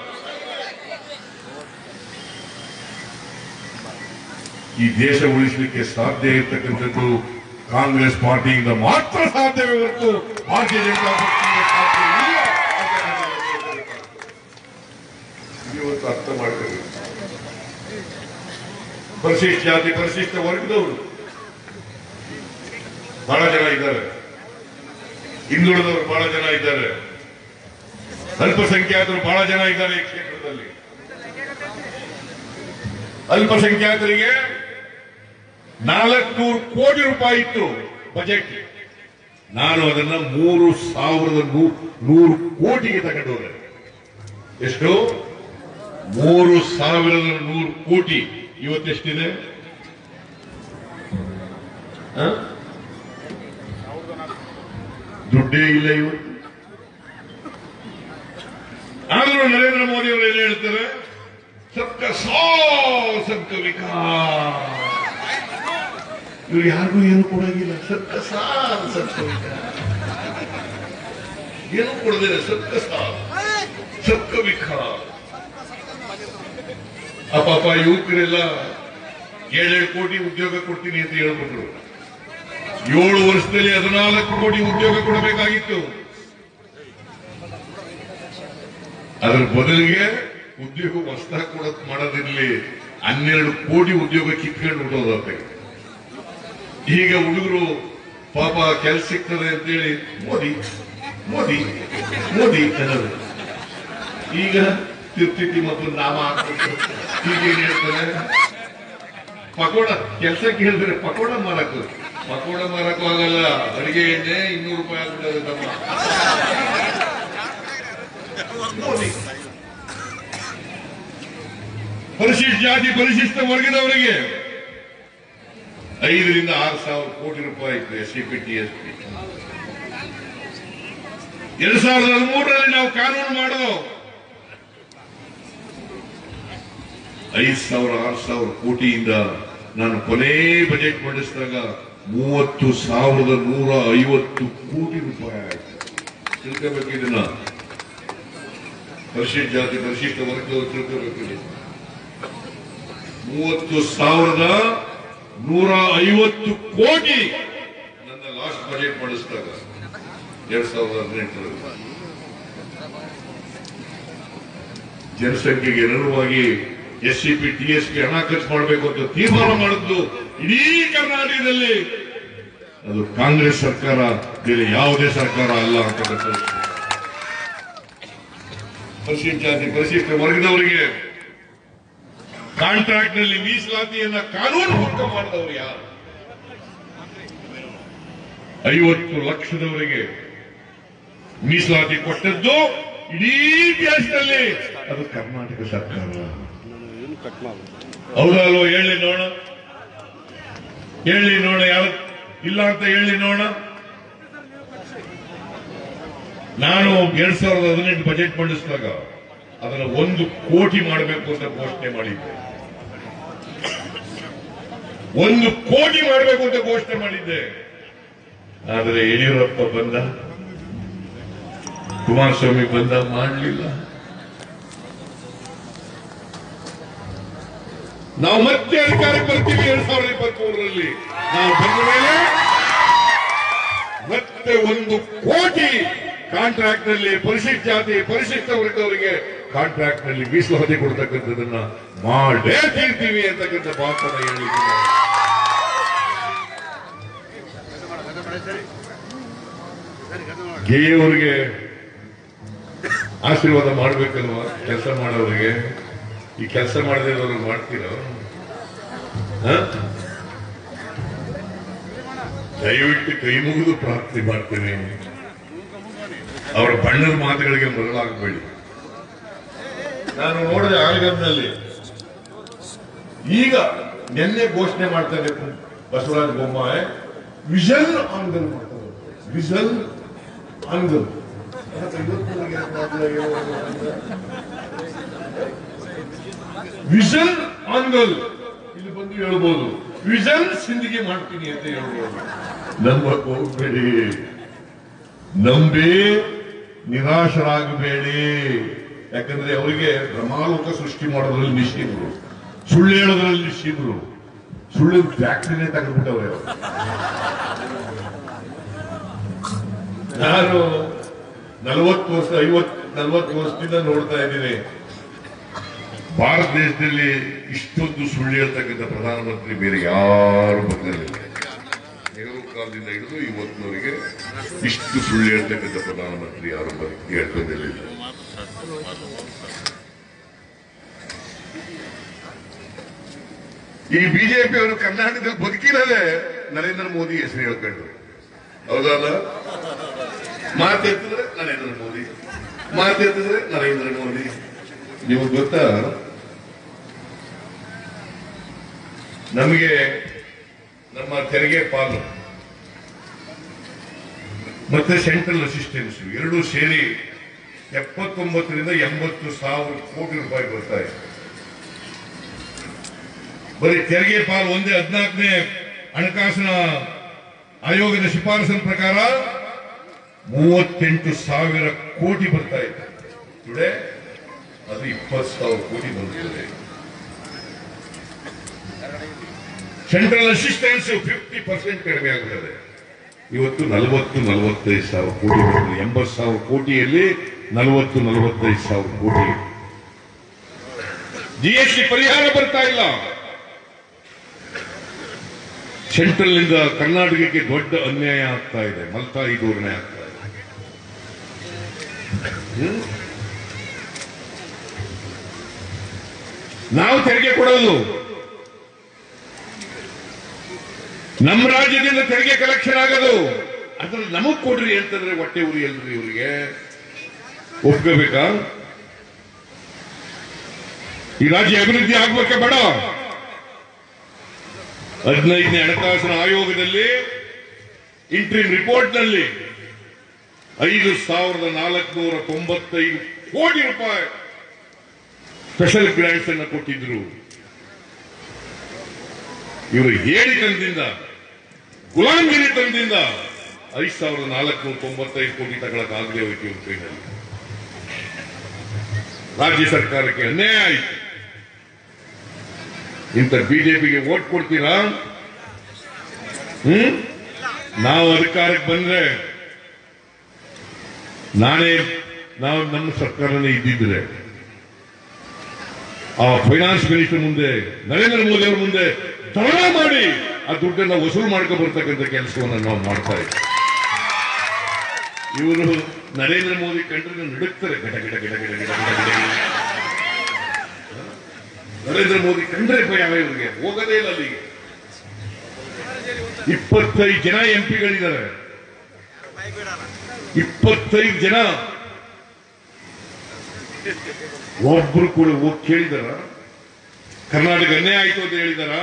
ಈ ದೇಶ ಉಳಿಸಲಿಕ್ಕೆ ಸಾಧ್ಯ ಇರ್ತಕ್ಕಂಥದ್ದು ಕಾಂಗ್ರೆಸ್ ಪಾರ್ಟಿಯಿಂದ ಮಾತ್ರ ಸಾಧ್ಯವೇ ಹೊರತು ಭಾರತೀಯ ಜನತಾ ಪಕ್ಷದಿಂದ ಸಾಧ್ಯ ಇಲ್ಲ ಅಂತ ನಾನು ಹೇಳ್ತಾ ಇದ್ದೀನಿ. ಇವತ್ತು ಅರ್ಥ ಮಾಡ್ಕೊಳ್ಳಿ ಪರಿಶಿಷ್ಟ ಜಾತಿ ಪರಿಶಿಷ್ಟ ವರ್ಗದವರು ಬಹಳ ಜನ ಇದ್ದಾರೆ ಹಿಂದುಳಿದವರು ಬಹಳ ಜನ ಇದ್ದಾರೆ ಅಲ್ಪಸಂಖ್ಯಾತರು ಬಹಳ ಜನ ಇದ್ದಾರೆ ಈ ಕ್ಷೇತ್ರದಲ್ಲಿ ಅಲ್ಪಸಂಖ್ಯಾತರಿಗೆ ನಾಲ್ಕುನೂರು ಕೋಟಿ ರೂಪಾಯಿ ಇತ್ತು ಬಜೆಟ್ ನಾನು ಅದನ್ನ ಮೂರು ಸಾವಿರದ ನೂ- ನೂರು ಕೋಟಿಗೆ ತಗೊಂಡು ಹೋದೆ ಎಷ್ಟು ಮೂರು ಸಾವಿರದ ನೂರು ಕೋಟಿ ಇವತ್ತೆಷ್ಟಿದೆ ಹ? ದುಡ್ಡೇ ಇಲ್ಲ ಇವತ್ತು ಆದ್ರೂ ನರೇಂದ್ರ ಮೋದಿ ಅವರು ಏನು ಹೇಳ್ತಾರೆ ಸಬ್ಕ ಸೋ ಸಬ್ಕ ವಿಕಾಸ್ ಇವ್ರು ಯಾರಿಗೂ ಏನು ಕೊಡಂಗಿಲ್ಲ ಸಬ್ಕ ಸಾಥ್ ಸಬ್ಕ ವಿಕಾಸ್ ಏನು ಕೊಡದಿಲ್ಲ ಸಬ್ಕ ಸಾಥ್ ಸಬ್ಕ ವಿಕಾಸ್ ಆ ಪಾಪ ಯುವಕರೆಲ್ಲ ಏಳೇಳು ಕೋಟಿ ಉದ್ಯೋಗ ಕೊಡ್ತೀನಿ ಅಂತ ಹೇಳ್ಬಿಟ್ರು ಏಳು ವರ್ಷದಲ್ಲಿ ಹದಿನಾಲ್ಕು ಕೋಟಿ ಉದ್ಯೋಗ ಕೊಡಬೇಕಾಗಿತ್ತು ಅದರ ಬದಲಿಗೆ ಉದ್ಯೋಗ ಹೊಸದಾಗಿ ಕೊಡೋದ್ ಮಾಡೋದಿರ್ಲಿ ಹನ್ನೆರಡು ಕೋಟಿ ಉದ್ಯೋಗ ಕಿತ್ಕೊಂಡು ಬಿಟ್ಟೋದಂತೆ ಈಗ ಹುಡುಗರು ಪಾಪ ಕೆಲ್ಸ ಸಿಗ್ತದೆ ಅಂತೇಳಿ ಮೋದಿ ಮೋದಿ ಮೋದಿ ಅನ್ನೋದು ಈಗ ತಿರ್ತಿತಿ ಮತ್ತು ನಾಮ ಹಾಕ್ಬಿಟ್ಟು ಈಗ ಏನ್ ಹೇಳ್ತಾರೆ ಪಕೋಡ ಕೆಲಸ ಕೇಳಿದ್ರೆ ಪಕೋಡ ಮಾರಕ್ಕೆ ಪಕೋಡ ಮಾರಕ್ಕೂ ಆಗಲ್ಲ ಅಡಿಗೆ ಎಣ್ಣೆ ಇನ್ನೂರು ರೂಪಾಯಿ ಆಗ್ಬಿಟ್ಟದೆ ತಮ್ಮ ಮೋದಿ ಪರಿಶಿಷ್ಟ ಜಾತಿ ಪರಿಶಿಷ್ಟ ವರ್ಗದವರಿಗೆ ಐದರಿಂದ ಆರು ಸಾವಿರ ಕೋಟಿ ರೂಪಾಯಿ ಇತ್ತು S C P T S P ಎರಡ್ ಸಾವಿರದ ಹದಿಮೂರರಲ್ಲಿ ನಾವು ಕಾನೂನು ಮಾಡೋದು ಐದು ಸಾವಿರ ಆರು ಸಾವಿರ ಕೋಟಿಯಿಂದ ನಾನು ಕೊನೆ ಬಜೆಟ್ ಮಂಡಿಸಿದಾಗ ಮೂವತ್ತು ಸಾವಿರದ ನೂರ ಐವತ್ತು ಕೋಟಿ ರೂಪಾಯಿ ಆಯ್ತು ತಿಳ್ಕೋಬೇಕು ಇದನ್ನ ಪರಿಶಿಷ್ಟ ಜಾತಿ ಪರಿಶಿಷ್ಟ ವರ್ಗದವರು ತಿಳ್ಕೋಬೇಕು ಇದನ್ನ. ಮೂವತ್ತು ಸಾವಿರದ ನೂರ ಐವತ್ತು ಕೋಟಿ ನನ್ನ ಲಾಸ್ಟ್ ಬಜೆಟ್ ಮಾಡಿಸಿದಾಗ ಎರಡ್ ಸಾವಿರದ ಹದಿನೆಂಟರಲ್ಲಿ ಜನಸಂಖ್ಯೆಗೆ ಅನುಗುಣವಾಗಿ S C P T S P ಹಣ ಖರ್ಚು ಮಾಡಬೇಕು ಅಂತ ತೀರ್ಮಾನ ಮಾಡಿದ್ದು ಇಡೀ ಕರ್ನಾಟಕದಲ್ಲಿ ಅದು ಕಾಂಗ್ರೆಸ್ ಸರ್ಕಾರ ಬೇರೆ ಯಾವುದೇ ಸರ್ಕಾರ ಅಲ್ಲ ಅಂತಕ್ಕಂಥ ಪರಿಶಿಷ್ಟ ಜಾತಿ ಪರಿಶಿಷ್ಟ ವರ್ಗದವರಿಗೆ ಕಾಂಟ್ರಾಕ್ಟ್ ನಲ್ಲಿ ಮೀಸಲಾತಿಯನ್ನ ಕಾನೂನು ಭಂಗ ಮಾಡಿದವರು ಯಾರು ಐವತ್ತು ಲಕ್ಷದವರೆಗೆ ಮೀಸಲಾತಿ ಕೊಟ್ಟದ್ದು ಇಡೀ ದೇಶದಲ್ಲಿ ಅದು ಕರ್ನಾಟಕ ಸರ್ಕಾರ ಹೌದಲ್ವ ಹೇಳಿ ನೋಡ ಹೇಳಿ ನೋಡ ಯಾವ ಇಲ್ಲ ಅಂತ ಹೇಳಿ ನೋಡ ನಾನು ಎರಡ್ ಸಾವಿರದ ಹದಿನೆಂಟು ಬಜೆಟ್ ಮಂಡಿಸಿದಾಗ ಅದನ್ನ ಒಂದು ಕೋಟಿ ಮಾಡಬೇಕು ಅಂತ ಘೋಷಣೆ ಮಾಡಿದ್ದೆ ಒಂದು ಕೋಟಿ ಮಾಡಬೇಕು ಅಂತ ಘೋಷಣೆ ಮಾಡಿದ್ದೆ ಆದರೆ ಯಡಿಯೂರಪ್ಪ ಬಂದ ಕುಮಾರಸ್ವಾಮಿ ಬಂದ ಮಾಡಲಿಲ್ಲ ನಾವು ಮತ್ತೆ ಅಧಿಕಾರಕ್ಕೆ ಬರ್ತೀವಿ ಎರಡ್ ಸಾವಿರದ ಇಪ್ಪತ್ತ್ ಮೂರರಲ್ಲಿ ನಾವು ಬಂದ ಮೇಲೆ ಮತ್ತೆ ಒಂದು ಕೋಟಿ ಕಾಂಟ್ರಾಕ್ಟ್ ನಲ್ಲಿ ಪರಿಶಿಷ್ಟ ಜಾತಿ ಪರಿಶಿಷ್ಟ ವರ್ಗದವರಿಗೆ ಕಾಂಟ್ರಾಕ್ಟ್ ನಲ್ಲಿ ಮೀಸಲಾತಿ ಕೊಡ್ತಕ್ಕಂಥದನ್ನ ಮಾಡೇ ತೀರ್ತೀವಿ ಅಂತಕ್ಕಂಥ ಮಾತನ್ನ ಹೇಳಿದ್ದೀನಿ ಗೆಯವರಿಗೆ ಆಶೀರ್ವಾದ ಮಾಡ್ಬೇಕಲ್ವಾ ಕೆಲಸ ಮಾಡೋರಿಗೆ ಈ ಕೆಲಸ ಮಾಡದೇ ಇರೋರು ಮಾಡ್ತೀರೋ ಹ? ದಯವಿಟ್ಟು ಕೈ ಮುಗಿದು ಪ್ರಾರ್ಥನೆ ಮಾಡ್ತೇನೆ ಅವರ ಬಣ್ಣದ ಮಾತುಗಳಿಗೆ ಮರಳಾಗಬೇಡಿ ನಾನು ನೋಡಿದೆ ಆಲ್ಗಂನಲ್ಲಿ ಈಗ ನಿನ್ನೆ ಘೋಷಣೆ ಮಾಡ್ತಾ ಇದ್ದೆ ಬಸವರಾಜ ಬೊಮ್ಮಾಯಿ ವಿಷನ್ ಆಂಗಲ್ ಮಾಡ್ತಾರೆ ವಿಷನ್ ಆಂಗಲ್ ವಿಷನ್ ಆಂಗಲ್ ಇಲ್ಲಿ ಬಂದು ಹೇಳ್ಬೋದು ವಿಷನ್ ಸಿಂದಿಗೆ ಮಾಡ್ತೀನಿ ಅಂತ ಹೇಳ್ಬೋದು ನಂಬಕ್ ಹೋಗ್ಬೇಡಿ ನಂಬಿ ನಿರಾಶರಾಗಬೇಡಿ ಯಾಕಂದ್ರೆ ಅವರಿಗೆ ಬ್ರಹ್ಮಾಲೋಕ ಸೃಷ್ಟಿ ಮಾಡೋದ್ರಲ್ಲಿ ನಿಶ್ಚಿತರು ಸುಳ್ಳು ಹೇಳೋದ್ರಲ್ಲಿ ನಿಶ್ಚಿತರು ಸುಳ್ಳು ಫ್ಯಾಕ್ಟ್ರಿನೇ ತೆಗೆದ್ಬಿಟ್ಟವ್ರೆ ಅವರು ನಾನು ನಲವತ್ತು ವರ್ಷ ಐವತ್ ನಲವತ್ತು ವರ್ಷದಿಂದ ನೋಡ್ತಾ ಇದ್ದೀನಿ ಭಾರತ ದೇಶದಲ್ಲಿ ಇಷ್ಟೊಂದು ಸುಳ್ಳು ಹೇಳ್ತಕ್ಕಂಥ ಪ್ರಧಾನಮಂತ್ರಿ ಬೇರೆ ಯಾರು ಬಂದಿರಲಿಲ್ಲ ನೆಹರು ಕಾಲದಿಂದ ಹಿಡಿದು ಇವತ್ತಿನವರೆಗೆ ಇಷ್ಟು ಸುಳ್ಳು ಹೇಳ್ತಕ್ಕಂಥ ಪ್ರಧಾನಮಂತ್ರಿ ಯಾರು ಬಂದು ಹೇಳ್ಕೊಂಡಿರಲಿಲ್ಲ ಈ ಬಿಜೆಪಿ ಅವರು ಕರ್ನಾಟಕದಲ್ಲಿ ಬದುಕಿರದೆ ನರೇಂದ್ರ ಮೋದಿ ಹೆಸರು ಹೇಳ್ಕೊಂಡ್ರು ಹೌದಲ್ಲ ಮಾತೆತ್ತಿದ್ರೆ ನರೇಂದ್ರ ಮೋದಿ ಮಾತೆತ್ತಿದ್ರೆ ನರೇಂದ್ರ ಮೋದಿ ನಿಮಗೆ ಗೊತ್ತಾ ನಮಗೆ ನಮ್ಮ ತೆರಿಗೆ ಪಾಲು ಮತ್ತೆ ಸೆಂಟ್ರಲ್ ಅಸಿಸ್ಟೆನ್ಸ್ ಎರಡೂ ಸೇರಿ ಎಪ್ಪತ್ತೊಂಬತ್ತರಿಂದ ಎಂಬತ್ತು ಸಾವಿರ ಕೋಟಿ ರೂಪಾಯಿ ಬರ್ತಾ ಇದೆ ಬರೀ ತೆರಿಗೆ ಪಾಲು ಒಂದೇ ಹದಿನಾಲ್ಕನೇ ಹಣಕಾಸಿನ ಆಯೋಗದ ಶಿಫಾರಸಿನ ಪ್ರಕಾರ ಮೂವತ್ತೆಂಟು ಸಾವಿರ ಕೋಟಿ ಬರ್ತಾ ಇದೆ ಟುಡೇ ಅದು ಇಪ್ಪತ್ತು ಸಾವಿರ ಕೋಟಿ ಬರುತ್ತದೆ ಸೆಂಟ್ರಲ್ ಅಸಿಸ್ಟೆನ್ಸ್ ಫಿಫ್ಟಿ ಪರ್ಸೆಂಟ್ ಕಡಿಮೆ ಆಗುತ್ತದೆ ಇವತ್ತು ನಲವತ್ತು ನಲವತ್ತೈದು ಸಾವಿರ ಕೋಟಿ ಬರ್ತದೆ ಎಂಬತ್ತು ಸಾವಿರ ಕೋಟಿಯಲ್ಲಿ ನಲವತ್ತು ನಲವತ್ತೈದು ಸಾವಿರ ಕೋಟಿ ಜಿಎಸ್ಟಿ ಪರಿಹಾರ ಬರ್ತಾ ಇಲ್ಲ ಸೆಂಟ್ರಲ್ ನಿಂದ ಕರ್ನಾಟಕಕ್ಕೆ ದೊಡ್ಡ ಅನ್ಯಾಯ ಆಗ್ತಾ ಇದೆ ಮಲ್ತಾಯಿ ಧೋರಣೆ ಆಗ್ತಾ ಇದೆ ಹ್ಮ್? ನಾವು ತೆರಿಗೆ ಕೊಡೋದು ನಮ್ಮ ರಾಜ್ಯದಿಂದ ತೆರಿಗೆ ಕಲೆಕ್ಷನ್ ಆಗೋದು ಅದ್ರಲ್ಲಿ ನಮಗ್ ಕೊಡ್ರಿ ಅಂತಂದ್ರೆ ಹೊಟ್ಟೆ ಉರಿ ಅಲ್ರಿ ಇವರಿಗೆ ಒಪ್ಕೋಬೇಕಾ ಈ ರಾಜ್ಯ ಅಭಿವೃದ್ಧಿ ಆಗ್ಬೇಕ ಬೇಡ ಹದಿನೈದನೇ ಹಣಕಾಸಿನ ಆಯೋಗದಲ್ಲಿ ಇಂಟ್ರಿಮ್ ರಿಪೋರ್ಟ್ ನಲ್ಲಿ ಐದು ಸಾವಿರದ ನಾಲ್ಕುನೂರ ತೊಂಬತ್ತೈದು ಕೋಟಿ ರೂಪಾಯಿ ಸ್ಪೆಷಲ್ ಗ್ರಾಂಟ್ಸ್ ಅನ್ನ ಕೊಟ್ಟಿದ್ರು ಇವರು ಹೇಳಿತನದಿಂದ ಗುಲಾಮಗಿರಿತನದಿಂದ ಐದು ಸಾವಿರದ ನಾಲ್ಕುನೂರ ತೊಂಬತ್ತೈದು ಕೋಟಿ ತಗೊಳಕ್ಕಾಗಲೇ ಹೋಯ್ತು ಇವ್ರ ಕೈನಲ್ಲಿ ರಾಜ್ಯ ಸರ್ಕಾರಕ್ಕೆ ಅನ್ಯಾಯ ಆಯಿತು ಇಂಥ ಬಿಜೆಪಿಗೆ ವೋಟ್ ಕೊಡ್ತೀರಾ ಹ್ಮ್ ನಾವು ಅಧಿಕಾರಕ್ಕೆ ಬಂದ್ರೆ ನಾನೇ ನಾವು ನಮ್ಮ ಸರ್ಕಾರನೇ ಇದ್ದಿದ್ರೆ ಆ ಫೈನಾನ್ಸ್ ಮಿನಿಸ್ಟರ್ ಮುಂದೆ ನರೇಂದ್ರ ಮೋದಿ ಅವರ ಮುಂದೆ ಧರಣ ಮಾಡಿ ಆ ದುಡ್ಡನ್ನ ವಸೂಲು ಮಾಡ್ಕೊ ಬರ್ತಕ್ಕಂಥ ಕೆಲಸವನ್ನು ನಾವು ಮಾಡ್ತಾ ಇದ್ದೀವಿ ಇವರು ನರೇಂದ್ರ ಮೋದಿ ಕಂಡ್ರೆ ನಡುಕ್ತಾರೆ ಗಡ ಗಿಡ ಗಿಡ ಗಿಡ ಗಿಡ ಗಿಡ ಗಿಡ ಗಿಡ. ನರೇಂದ್ರ ಮೋದಿ ಕಂಡ್ರೆ ಭಯ ಇವರಿಗೆ ಹೋಗದೇ ಇಲ್ಲ ಅಲ್ಲಿಗೆ ಇಪ್ಪತ್ತೈದು ಜನ ಎಂ ಪಿಗಳಿದ್ದಾರೆ ಇಪ್ಪತ್ತೈದು ಜನ ಒಬ್ರು ಕೂಡ ಹೋಗಿ ಕೇಳಿದಾರ ಕರ್ನಾಟಕ ಅನ್ಯಾಯ ಆಯ್ತು ಅಂತ ಹೇಳಿದಾರ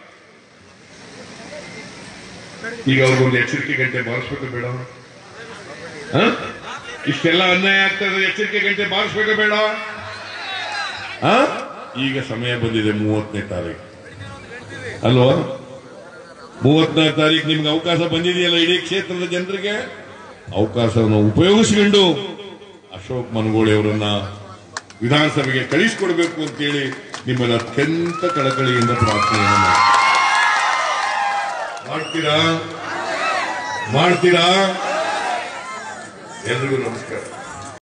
ಈಗ ಅವ್ರಿಗೊಂದು ಎಚ್ಚರಿಕೆ ಗಂಟೆ ಬಾರಿಸ್ಬೇಕು ಬೇಡ ಹ? ಇಷ್ಟೆಲ್ಲ ಅನ್ಯಾಯ ಆಗ್ತಾ ಇದೆ ಎಚ್ಚರಿಕೆ ಗಂಟೆ ಬಾರಿಸ್ಬೇಕು ಬೇಡ ಹ? ಈಗ ಸಮಯ ಬಂದಿದೆ ಮೂವತ್ತನೇ ತಾರೀಕು ಅಲ್ವಾ ಮೂವತ್ತನೇ ತಾರೀಕು ನಿಮ್ಗೆ ಅವಕಾಶ ಬಂದಿದೆಯಲ್ಲ ಇಡೀ ಕ್ಷೇತ್ರದ ಜನರಿಗೆ ಅವಕಾಶವನ್ನು ಉಪಯೋಗಿಸಿಕೊಂಡು ಅಶೋಕ್ ಮನಗೋಳಿ ಅವರನ್ನ ವಿಧಾನಸಭೆಗೆ ಕಳಿಸಿಕೊಡ್ಬೇಕು ಅಂತೇಳಿ ನಿಮ್ಮಲ್ಲಿ ಅತ್ಯಂತ ಕಳಕಳಿಯಿಂದ ಪ್ರಾರ್ಥನೆಯನ್ನು ಮಾಡ್ತೀನಿ. ಮಾಡ್ತೀರಾ ಮಾಡ್ತೀರಾ ಎಲ್ರಿಗೂ ನಮಸ್ಕಾರ